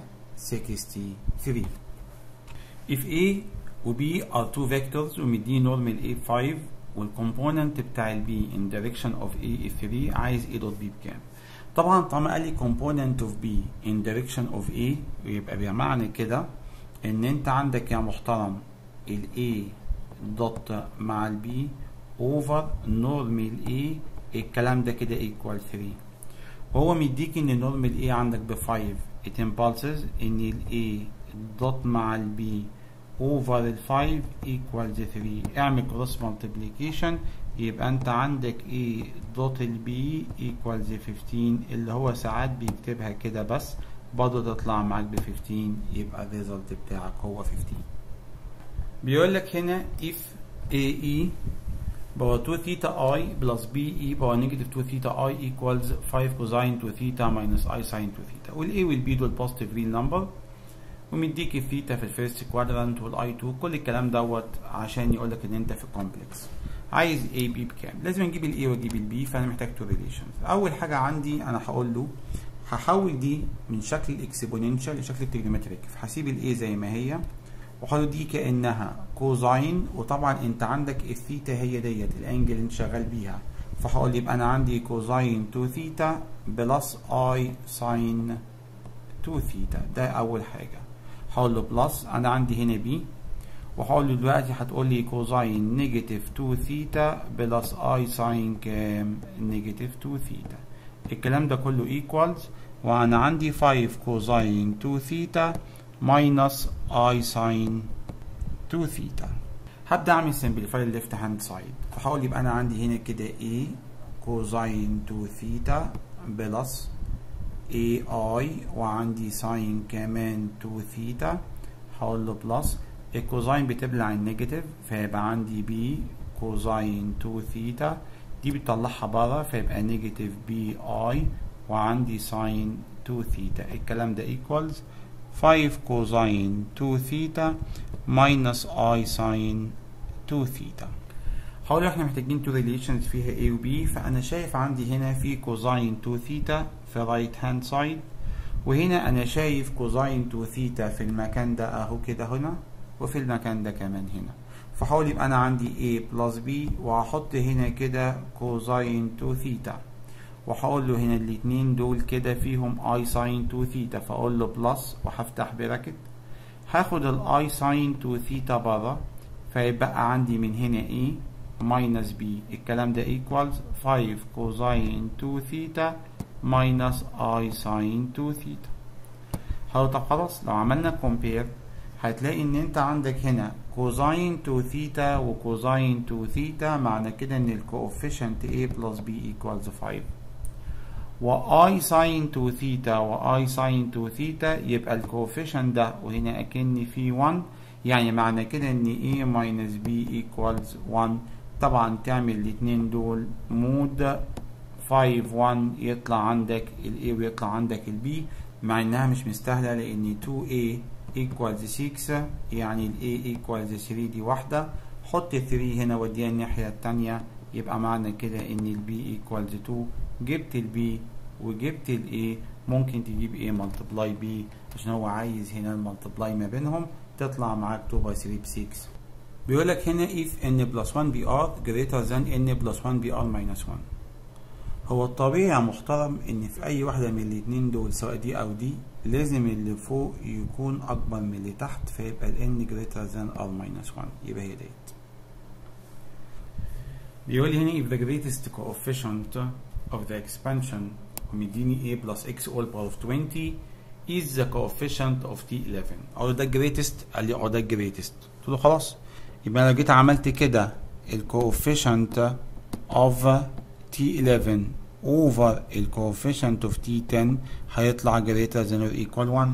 63 if a و b are two vectors ومديني نورمال a 5 والكومبوننت بتاع ال b in direction of a 3 عايز a دوت b بكام طبعا طالما قال لي component of b in direction of a يبقى بمعنى كده ان انت عندك يا محترم ال a دوت مع ال b اوفر نورمال A الكلام ده كده ايكوال 3 هو مديك ان نورمال A عندك ب 5 it impulses ان ال A دوت مع ال B اوفر ال 5 equals 3 اعمل كروس multiplication يبقى انت عندك A دوت ال B equals 15 اللي هو ساعات بيكتبها كده بس برضه تطلع معاك ب 15 يبقى الريزلت بتاعك هو 15 بيقول لك هنا if AE باور 2 ثيتا اي بلس بي اي باور نيجاتيف 2 ثيتا اي ايكوالز 5 كوزين 2 ثيتا ماينس اي ساين 2 ثيتا والاي والبي دول بوزيتيف ريل نمبر ومديك الثيتا في الفيرست كوادرانت والاي 2 كل الكلام دوت عشان يقول لك ان انت في كومبلكس عايز اي بي بكام لازم اجيب الاي واجيب البي فانا محتاج تو ريليشنز اول حاجه عندي انا هقول له هحول دي من شكل الاكسبوننشال لشكل التريجونومتريك فهسيب الاي زي ما هي وحط دي كانها كوزاين وطبعا انت عندك الثيتا هي ديت الانجل اللي انت شغال بيها فهقول يبقى انا عندي كوزاين 2 ثيتا بلس اي ساين 2 ثيتا ده اول حاجه هقول له بلس انا عندي هنا بي وهقول له دلوقتي هتقول لي كوزاين نيجاتيف 2 ثيتا بلس اي ساين كام نيجاتيف 2 ثيتا الكلام ده كله ايكوالز وانا عندي 5 كوزاين 2 ثيتا ماينس اي ساين 2 ثيتا هبدا اعمل سمبليفاي الليفت هاند سايد فهقول يبقى انا عندي هنا كده a كوزاين 2 ثيتا بلس اي اي وعندي ساين كمان 2 ثيتا هقول له بلس الكوزاين بتبلع النيجاتيف فيبقى عندي بي كوزاين 2 ثيتا دي بتطلعها بره فيبقى نيجاتيف بي اي وعندي ساين 2 ثيتا الكلام ده ايكوالز 5 كوزاين 2 ثيتا ماينس اي ساين 2 ثيتا هقول احنا محتاجين تو ريليشنز فيها A و B فانا شايف عندي هنا في كوزاين 2 ثيتا في رايت هاند سايد وهنا انا شايف كوزاين 2 ثيتا في المكان ده اهو كده هنا وفي المكان ده كمان هنا فحاول يبقى انا عندي A بلس B وهحط هنا كده كوزاين 2 ثيتا وهقول له هنا الاتنين دول كده فيهم اي ساين 2 ثيتا فاقول له بلس وهفتح براكت هاخد الاي ساين 2 ثيتا بره فيبقى عندي من هنا ايه ماينس بي الكلام ده ايكوالز 5 كوزاين 2 ثيتا ماينس اي ساين 2 ثيتا هو طب خلاص لو عملنا كومبير هتلاقي ان انت عندك هنا كوزاين 2 ثيتا وكوزاين 2 ثيتا معنى كده ان الكوفيشنت A بلس B equals 5 واي ساين 2 ثيتا واي ساين 2 ثيتا يبقى الكوفيشنت ده وهنا اكن في 1 يعني معنى كده ان A minus B equals 1 طبعا تعمل الاتنين دول مود 5 1 يطلع عندك ال A ويطلع عندك ال B مع انها مش مستاهله لان 2A equals 6 يعني ال A equals 3 دي واحده حط 3 هنا وديها الناحيه التانيه يبقى معنى كده ان ال B equals 2 جبت ال B وجبت ال A ممكن تجيب A multiply B عشان هو عايز هنا المالتبلاي ما بينهم تطلع معاك 2 by 3 ب 6 بيقول لك هنا if n plus 1 br greater than n plus 1 br minus 1 هو الطبيعي يا محترم ان في اي واحدة من الاتنين دول سواء دي او دي لازم اللي فوق يكون اكبر من اللي تحت فيبقى ال n greater than r minus 1 يبقى هي ديت بيقول لي هنا if the greatest coefficient of the expansion ومديني a plus x all power of 20 is the coefficient of t11 او ده الجريتست قال لي اه ده الجريتست قلت له خلاص يبقى انا جيت عملت كده الكوفيشنت of t11 over الكوفيشنت of t10 هيطلع greater than or equal 1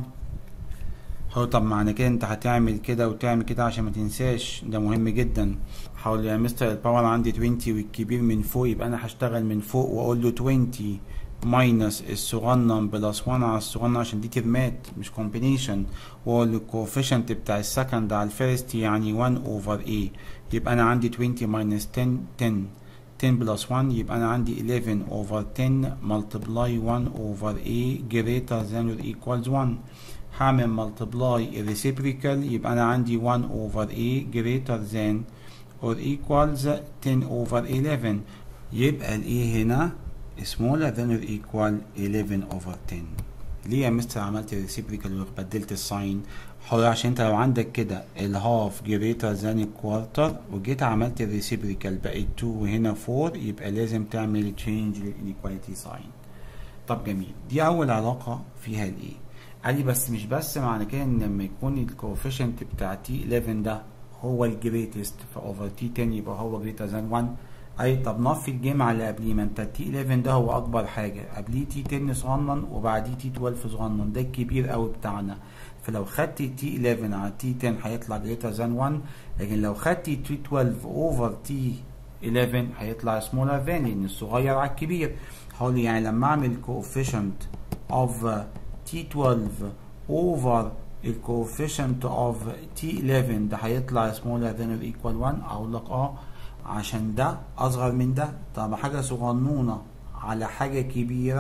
هو طب معنى كده انت هتعمل كده وتعمل كده عشان ما تنساش ده مهم جدا حاول يا مستر الباور عندي 20 والكبير من فوق يبقى انا هشتغل من فوق واقول له 20 ماينس الصغنن بلس 1 على الصغنن عشان دي ترمات مش كومبينيشن والكوفيشنت بتاع السكند على الفيرست يعني 1 اوفر a يبقى انا عندي 20 ماينس 10 10 10 بلس 1 يبقى انا عندي 11 اوفر 10 ملتبلاي 1 اوفر a greater than or equals 1 هعمل ملتبلاي الريسيبريكال يبقى انا عندي 1 اوفر a greater than or equals 10 اوفر 11 يبقى ال a هنا smaller than or equal 11 over 10 ليه يا مستر عملت reciprocal وبدلت الساين حول عشان انت لو عندك كده الهاف greater than الكوارتر وجيت عملت الريسيبريكال بقت 2 وهنا 4 يبقى لازم تعمل change للانيكواليتي ساين طب جميل دي اول علاقه فيها الايه قال لي بس مش بس معنى كده ان لما يكون الكوفيشنت بتاع تي 11 ده هو الجريتست فاوفر تي 10 يبقى هو greater than 1 اي طب نفي الجمع اللي قبليه ما انت التي 11 ده هو اكبر حاجه قبليه تي 10 صغنن وبعديه تي 12 صغنن ده الكبير قوي بتاعنا فلو خدت تي 11 على تي 10 هيطلع جريتر ذان 1 لكن لو خدت تي 12 اوفر تي 11 هيطلع سمولر ذان لان الصغير على الكبير هقول يعني لما اعمل كوفيشنت اوف تي 12 اوفر الكوفيشنت اوف تي 11 ده هيطلع سمولر ذان اور ايكوال 1 اقول لك اه عشان ده اصغر من ده طب حاجه صغنونه على حاجه كبيره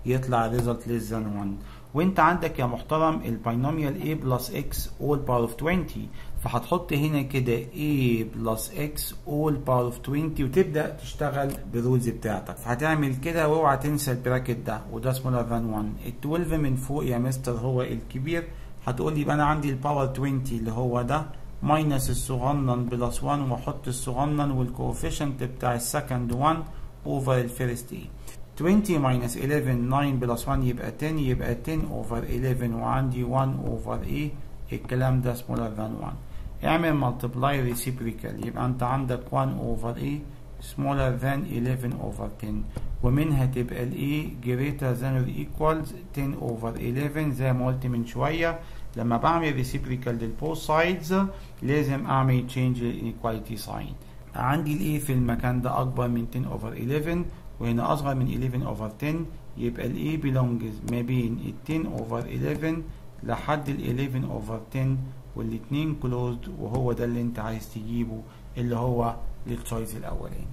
يطلع result less than 1 وانت عندك يا محترم الباينوميال a plus x all power of 20 فهتحط هنا كده a plus x all power of 20 وتبدا تشتغل بالرولز بتاعتك فهتعمل كده واوعى تنسى البراكت ده وده smaller than 1 ال 12 من فوق يا مستر هو الكبير هتقول لي يبقى انا عندي الباور 20 اللي هو ده ماينس الصغنن بلس 1 واحط الصغنن والكوفيشنت بتاع السكند 1 اوفر الفيرست ايه 20 minus 11 9 بلس 1 يبقى 10 يبقى 10 over 11 وعندي 1 over ايه الكلام ده smaller than 1 اعمل multiply reciprocal يبقى انت عندك 1 over ايه smaller than 11 over 10 ومنها تبقى الايه greater than or equals 10 over 11 زي ما قلت من شوية لما بعمل reciprocal للبوث سايدز لازم اعمل change inequality sign عندي الايه في المكان ده اكبر من 10 over 11 وهنا اصغر من 11 over 10 يبقى ال A belongs ما بين ال 10 over 11 لحد ال 11 over 10 والاتنين closed وهو ده اللي انت عايز تجيبه اللي هو للتشويس الاولاني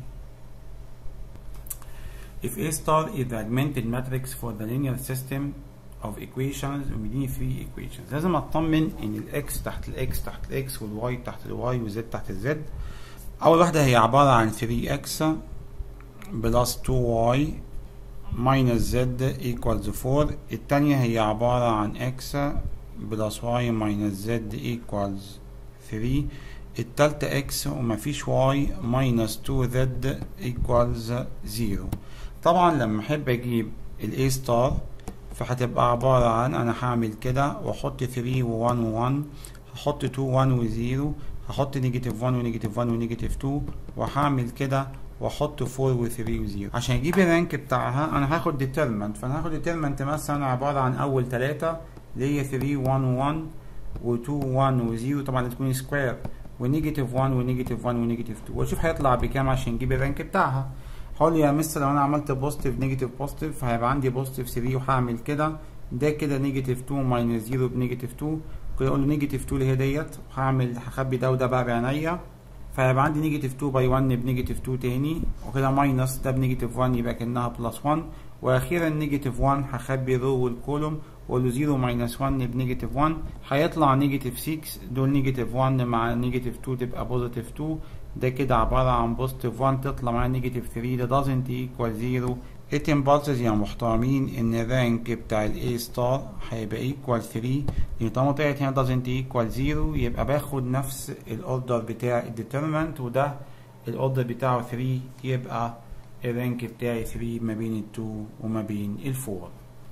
If A star is the augmented matrix for the linear system of equations ومديني 3 equations لازم اطمن ان الاكس تحت الاكس تحت الاكس والواي تحت الواي والزد تحت الزد اول واحده هي عباره عن 3x بلس 2y minus z equals 4 التانية هي عبارة عن x بلس y minus z equals 3 التالتة x ومفيش y minus 2z equals 0 طبعا لما احب اجيب ال A star فهتبقى عبارة عن انا هعمل كده واحط 3 و 1 و 1 هحط 2 1 و 0 هحط نيجاتيف 1 ونيجاتيف 1 ونيجاتيف 2 وهعمل كده واحط 4 و 3 و 0 عشان اجيب الرانك بتاعها انا هاخد ديترمنت فانا هاخد ديترمنت مثلا عباره عن اول ثلاثه اللي هي 3 1 1 و2 1 و0 طبعا تكون سكوير ونيجاتيف 1 ونيجاتيف 1 ونيجاتيف 2 واشوف هيطلع بكام عشان اجيب الرانك بتاعها هقول يا مستر لو انا عملت بوزيتيف نيجاتيف بوزيتيف فهيبقى عندي بوزيتيف 3 وهعمل كده ده كده نيجاتيف 2 ماينس 0 بنيجاتيف 2 كده اقول له نيجاتيف 2 اللي هي ديت هعمل هخبي ده وده بقى بعينيا فهيبقى عندي نيجاتيف 2 باي 1 بنيجاتيف 2 تاني وكده ماينس ده بنيجاتيف 1 يبقى كانها بلس 1 واخيرا نيجاتيف 1 هخبي الرو والكولوم واقول له 0 ماينس 1 بنيجاتيف 1 هيطلع نيجاتيف 6 دول نيجاتيف 1 مع نيجاتيف 2 تبقى بوزيتيف 2 ده كده عبارة عن بوزيتيف 1 تطلع مع نيجاتيف 3 ده doesn't equal 0 it impulses يا محترمين ان الرانك بتاع ال A star هيبقى equal 3 لان طالما طلعت هنا doesn't equal 0 يبقى باخد نفس الاوردر بتاع الديترمنت وده الاوردر بتاعه 3 يبقى الرانك بتاعي 3 ما بين ال 2 وما بين ال 4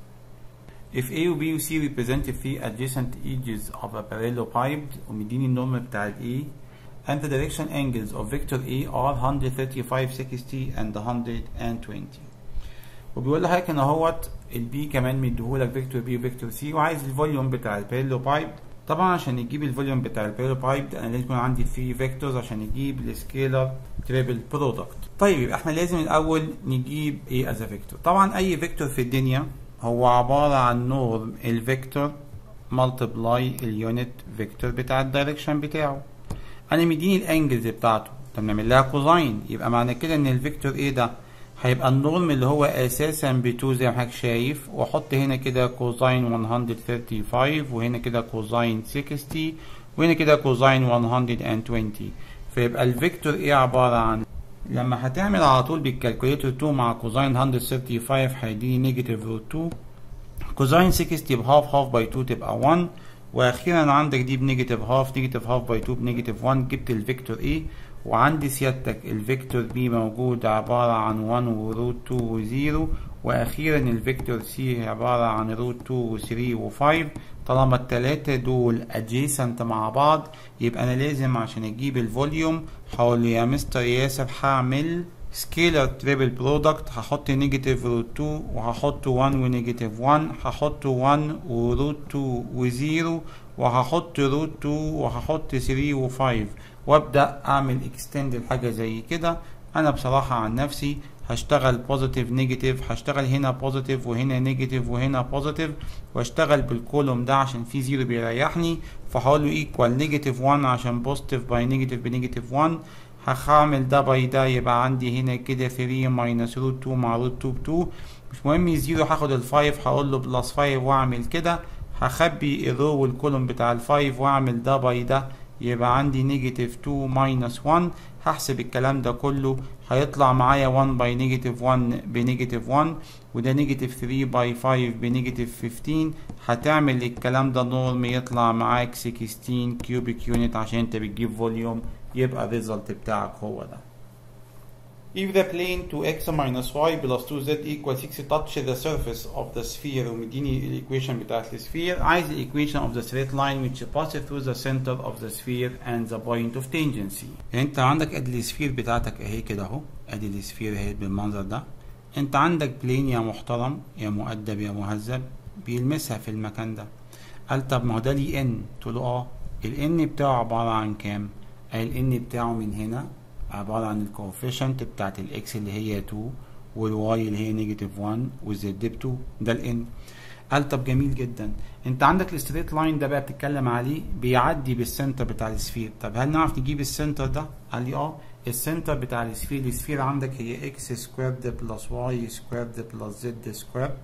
If A و B و C represent three adjacent edges of a parallelepiped ومديني النورم بتاع ال A and the direction angles of vector A are 135 60 and 120 وبيقول لحضرتك ان اهوت البي كمان مديهولك فيكتور بي وفيكتور سي وعايز الفوليوم بتاع البيرلو بايب طبعا عشان نجيب الفوليوم بتاع البيرلو بايب انا لازم يكون عندي 3 فيكتورز عشان نجيب السكيلر تريبل برودكت طيب يبقى احنا لازم الاول نجيب ايه از فيكتور طبعا اي فيكتور في الدنيا هو عباره عن نورم الفيكتور ملتبلاي اليونت فيكتور بتاع الدايركشن بتاعه انا مديني الانجلز بتاعته طب نعمل لها كوزاين يبقى معنى كده ان الفيكتور ايه ده هيبقى النورم اللي هو اساسا ب 2 زي ما حضرتك شايف واحط هنا كده كوزاين 135 وهنا كده كوزاين 60 وهنا كده كوزاين 120 فيبقى الفيكتور ايه عباره عن لما هتعمل على طول بالكالكوليتر 2 مع كوزاين 135 هيديني نيجاتيف روت 2 كوزاين 60 بهاف هاف باي 2 تبقى 1 واخيرا عندك دي بنيجاتيف هاف نيجاتيف هاف باي 2 بنيجاتيف 1 جبت الفيكتور ايه وعندي سيادتك الفيكتور بي موجود عبارة عن 1 وروت 2 و 0 واخيرا الفيكتور سي عبارة عن روت 2 و 3 و 5 طالما التلاتة دول adjacent مع بعض يبقى انا لازم عشان اجيب الفوليوم هقول يا مستر ياسر هعمل سكيلر تريبل برودكت هحط نيجاتيف روت 2 وهحط 1 ونيجاتيف 1 هحط 1 وروت 2 و 0 وهحط روت 2 وهحط 3 و 5 وابدا اعمل اكستند لحاجه زي كده انا بصراحه عن نفسي هشتغل بوزيتيف نيجاتيف هشتغل هنا بوزيتيف وهنا نيجاتيف وهنا بوزيتيف واشتغل بالكولوم ده عشان في زيرو بيريحني فهقول له ايكوال نيجاتيف 1 عشان بوزيتيف باي نيجاتيف بنيجاتيف 1 هعمل ده باي ده يبقى عندي هنا كده 3 ماينس روت 2 مع روت 2 ب 2 مش مهم يزيرو هاخد الفايف هقول له بلس فايف واعمل كده هخبي الرو والكولوم بتاع الفايف واعمل ده باي ده يبقى عندي نيجاتيف 2 ماينس 1 هحسب الكلام ده كله هيطلع معايا 1 باي نيجاتيف 1 بنيجاتيف 1 وده نيجاتيف 3 باي 5 بنيجاتيف 15 هتعمل الكلام ده نورم يطلع معاك 16 كيوبيك يونت عشان انت بتجيب فوليوم يبقى الريزلت بتاعك هو ده If the plane 2x minus y plus 2z equals 6 touch the surface of the sphere ومديني الايكويشن بتاعت السفير عايز الايكويشن of the straight line which passes through the center of the sphere and the point of tangency يعني انت عندك ادي السفير بتاعتك اهي كده اهو ادي السفير اهي بالمنظر ده انت عندك بلين يا محترم يا مؤدب يا مهذب بيلمسها في المكان ده قال طب ما هو ده ليه ان قلت له اه الان بتاعه عباره عن كام قال الان بتاعه من هنا عبارة عن الكوفيشنت بتاعت الاكس اللي هي 2 والواي اللي هي نيجاتيف 1 والزد ب 2 ده الان قال طب جميل جدا انت عندك الستريت لاين ده بقى بتتكلم عليه بيعدي بالسنتر بتاع السفير طب هل نعرف نجيب السنتر ده قال لي اه السنتر بتاع السفير السفير عندك هي اكس سكويرد بلس واي سكويرد بلس زد سكويرد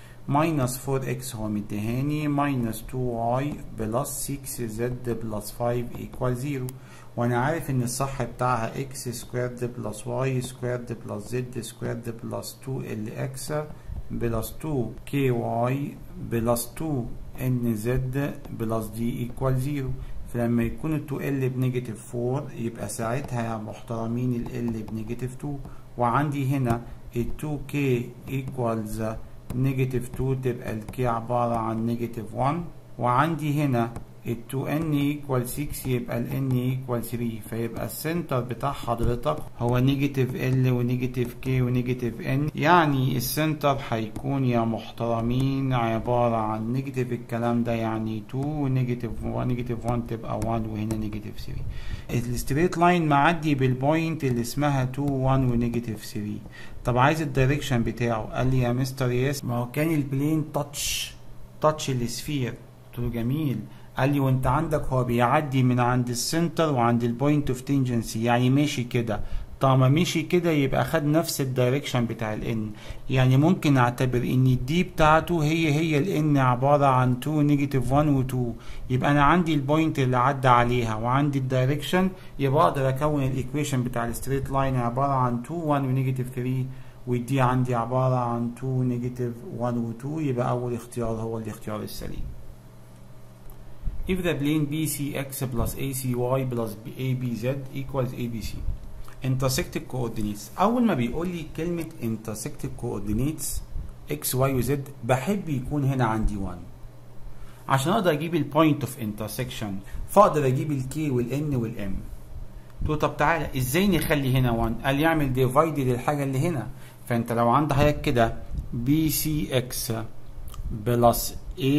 ماينس 4 اكس هو مديهاني ماينس 2 واي بلس 6 زد بلس 5 ايكوال 0 وانا عارف ان الصح بتاعها اكس سكويرد بلس واي سكويرد بلس زد سكويرد بلس 2 ال اكس بلس 2 كي واي بلس 2 ان زد بلس دي ايكوال 0 فلما يكون ال 2 ال بنيجاتيف 4 يبقى ساعتها يا محترمين ال ال بنيجاتيف 2 وعندي هنا ال 2 كي ايكوالز نيجاتيف 2 تبقى الكي عبارة عن نيجاتيف 1 وعندي هنا ال 2n equal 6 يبقى ال n equal 3 فيبقى السنتر بتاع حضرتك هو نيجاتيف ال ونيجاتيف k ونيجاتيف n يعني السنتر هيكون يا محترمين عبارة عن نيجاتيف الكلام ده يعني 2 ونيجاتيف 1 نيجاتيف 1 تبقى 1 وهنا نيجاتيف 3 الستريت لاين معدي بالبوينت اللي اسمها 2 1 ونيجاتيف 3 طب عايز الدايركشن بتاعه قال لي يا مستر ياس ما هو كان البلين تاتش تاتش السفير قلت له جميل قال لي وانت عندك هو بيعدي من عند السنتر وعند البوينت اوف تنجنسي يعني ماشي كده طالما مشي كده يبقى خد نفس الدايركشن بتاع الان يعني ممكن اعتبر ان الدي بتاعته هي هي الان عباره عن 2 نيجاتيف 1 و 2 يبقى انا عندي البوينت اللي عدى عليها وعندي الدايركشن يبقى اقدر اكون الايكويشن بتاع الستريت لاين عباره عن 2 1 ونيجاتيف 3 والدي عندي عباره عن 2 نيجاتيف 1 و 2 يبقى اول اختيار هو الاختيار السليم if the plane BCX plus ACY plus ABZ equals ABC intersected coordinates أول ما بيقول لي كلمة intersected coordinates X Y و Z بحب يكون هنا عندي 1 عشان أقدر أجيب البوينت اوف intersection فأقدر أجيب ال K وال N وال M تقول طب تعالى ازاي نخلي هنا 1 قال يعمل ديفايد للحاجة اللي هنا فانت لو عندك حاجة كده BCX بلس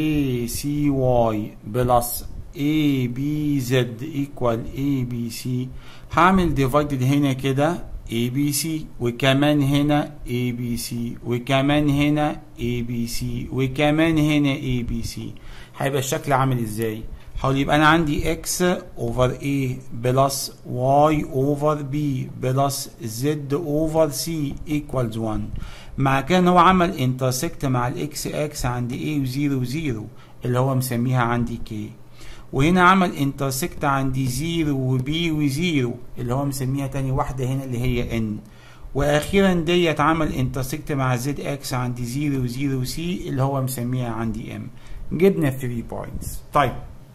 ACY بلس ABZ equal ABC هعمل divided هنا كده ABC وكمان هنا ABC وكمان هنا ABC وكمان هنا ABC هيبقى الشكل عامل ازاي؟ حاول يبقى انا عندي x over a بلس y over b بلس z over c equals 1 مع كان هو عمل intersect مع الاكس اكس عند a و 0 و 0 اللي هو مسميها عندي k وهنا عمل intersect عندي 0 و b و 0 اللي هو مسميها تاني واحدة هنا اللي هي n واخيرا ديت عمل intersect مع z اكس عندي 0 و 0 و c اللي هو مسميها عندي m جبنا 3 points طيب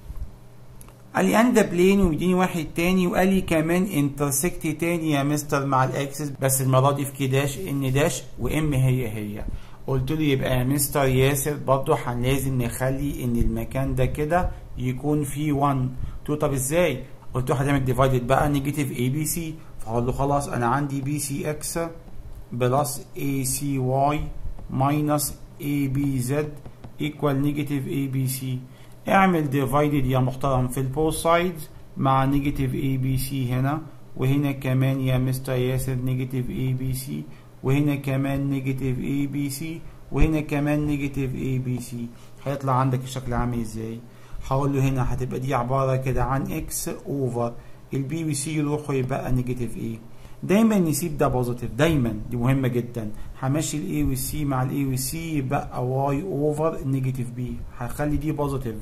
قال لي انا ده بلين ومديني واحد تاني وقال لي كمان انترسكت تاني يا مستر مع الاكسس بس المره دي في كي داش ان داش وام هي هي قلت له يبقى يا مستر ياسر برضه لازم نخلي ان المكان ده كده يكون فيه 1 قلت له طب ازاي قلت له هتعمل ديفايدد بقى نيجاتيف اي بي سي فقال له خلاص انا عندي بي سي اكس بلس اي سي واي ماينس اي بي زد ايكوال نيجاتيف اي بي سي اعمل ديفايدد يا محترم في البوث سايدز مع نيجاتيف اي بي سي هنا وهنا كمان يا مستر ياسر نيجاتيف اي بي سي وهنا كمان نيجاتيف اي بي سي وهنا كمان نيجاتيف اي بي سي هيطلع عندك الشكل عامل ازاي هقول له هنا هتبقى دي عباره كده عن اكس اوفر البي بي سي يروحوا يبقى نيجاتيف ايه دايما نسيب ده بوزيتيف دايما دي مهمه جدا همشي الاي والسي مع الاي والسي يبقى واي اوفر نيجاتيف بي هخلي دي بوزيتيف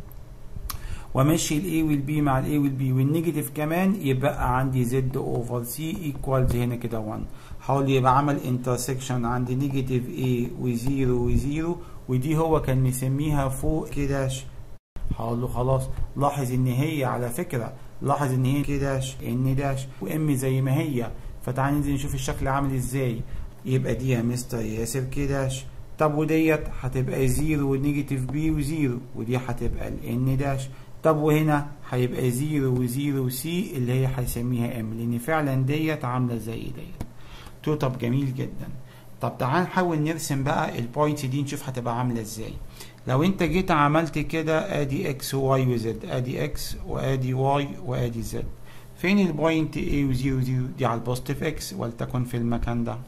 وامشي الاي والبي مع الاي والبي والنيجاتيف كمان يبقى عندي زد اوفر سي ايكوالز هنا كده 1 حاول يبقى عمل انترسكشن عند نيجاتيف اي وزيرو وزيرو ودي هو كان مسميها فوق كده هقول له خلاص لاحظ ان هي على فكره لاحظ ان هي كده ان داش وام زي ما هي فتعال ننزل نشوف الشكل عامل ازاي يبقى دي يا مستر ياسر كده طب وديت هتبقى زيرو ونيجاتيف بي وزيرو ودي هتبقى الان داش طب وهنا هيبقى زيرو وزيرو سي اللي هي هيسميها ام لان فعلا ديت عامله زي ديت تو طب جميل جدا طب تعال نحاول نرسم بقى البوينتس دي نشوف هتبقى عامله ازاي لو انت جيت عملت كده ادي اكس وواي وزد ادي اكس وادي واي وادي زد فين البوينت A وزيرو زيرو دي على البوزيتيف اكس ولتكن في المكان ده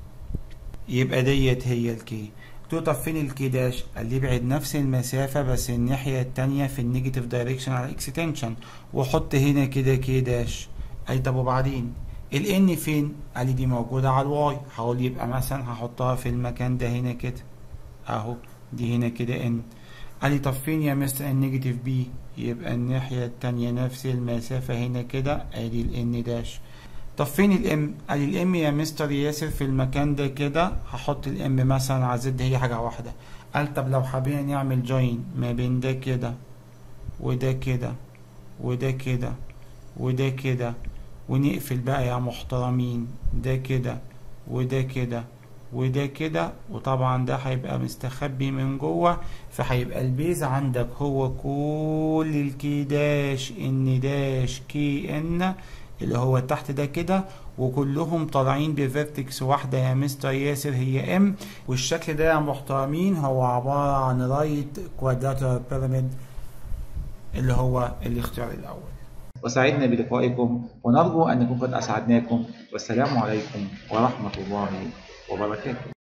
يبقى ديت هي الكي قلت له طب فين الكي داش قال لي ابعد نفس المسافة بس الناحية التانية في النيجاتيف دايركشن على الاكستنشن وحط هنا كده كي داش قال طب وبعدين الان فين قال لي دي موجودة على الواي هقول يبقى مثلا هحطها في المكان ده هنا كده اهو دي هنا كده ان قال لي طب فين يا مستر النيجاتيف بي يبقى الناحية التانية نفس المسافة هنا كده ادي الان داش طب فين الام قال لي الام يا مستر ياسر في المكان ده كده هحط الام مثلا على زد هي حاجة واحدة قال طب لو حبينا نعمل جوين ما بين ده كده وده كده وده كده وده كده ونقفل بقى يا محترمين ده كده وده كده وده كده وطبعا ده هيبقى مستخبي من جوه فهيبقى البيز عندك هو كل الكي داش ان داش كي ان اللي هو تحت ده كده وكلهم طالعين بفيرتكس واحدة يا مستر ياسر هي ام والشكل ده يا محترمين هو عبارة عن رايت كوادراتور بيراميد اللي هو الاختيار الأول وسعدنا بلقائكم ونرجو أن نكون قد أسعدناكم والسلام عليكم ورحمة الله وبركاته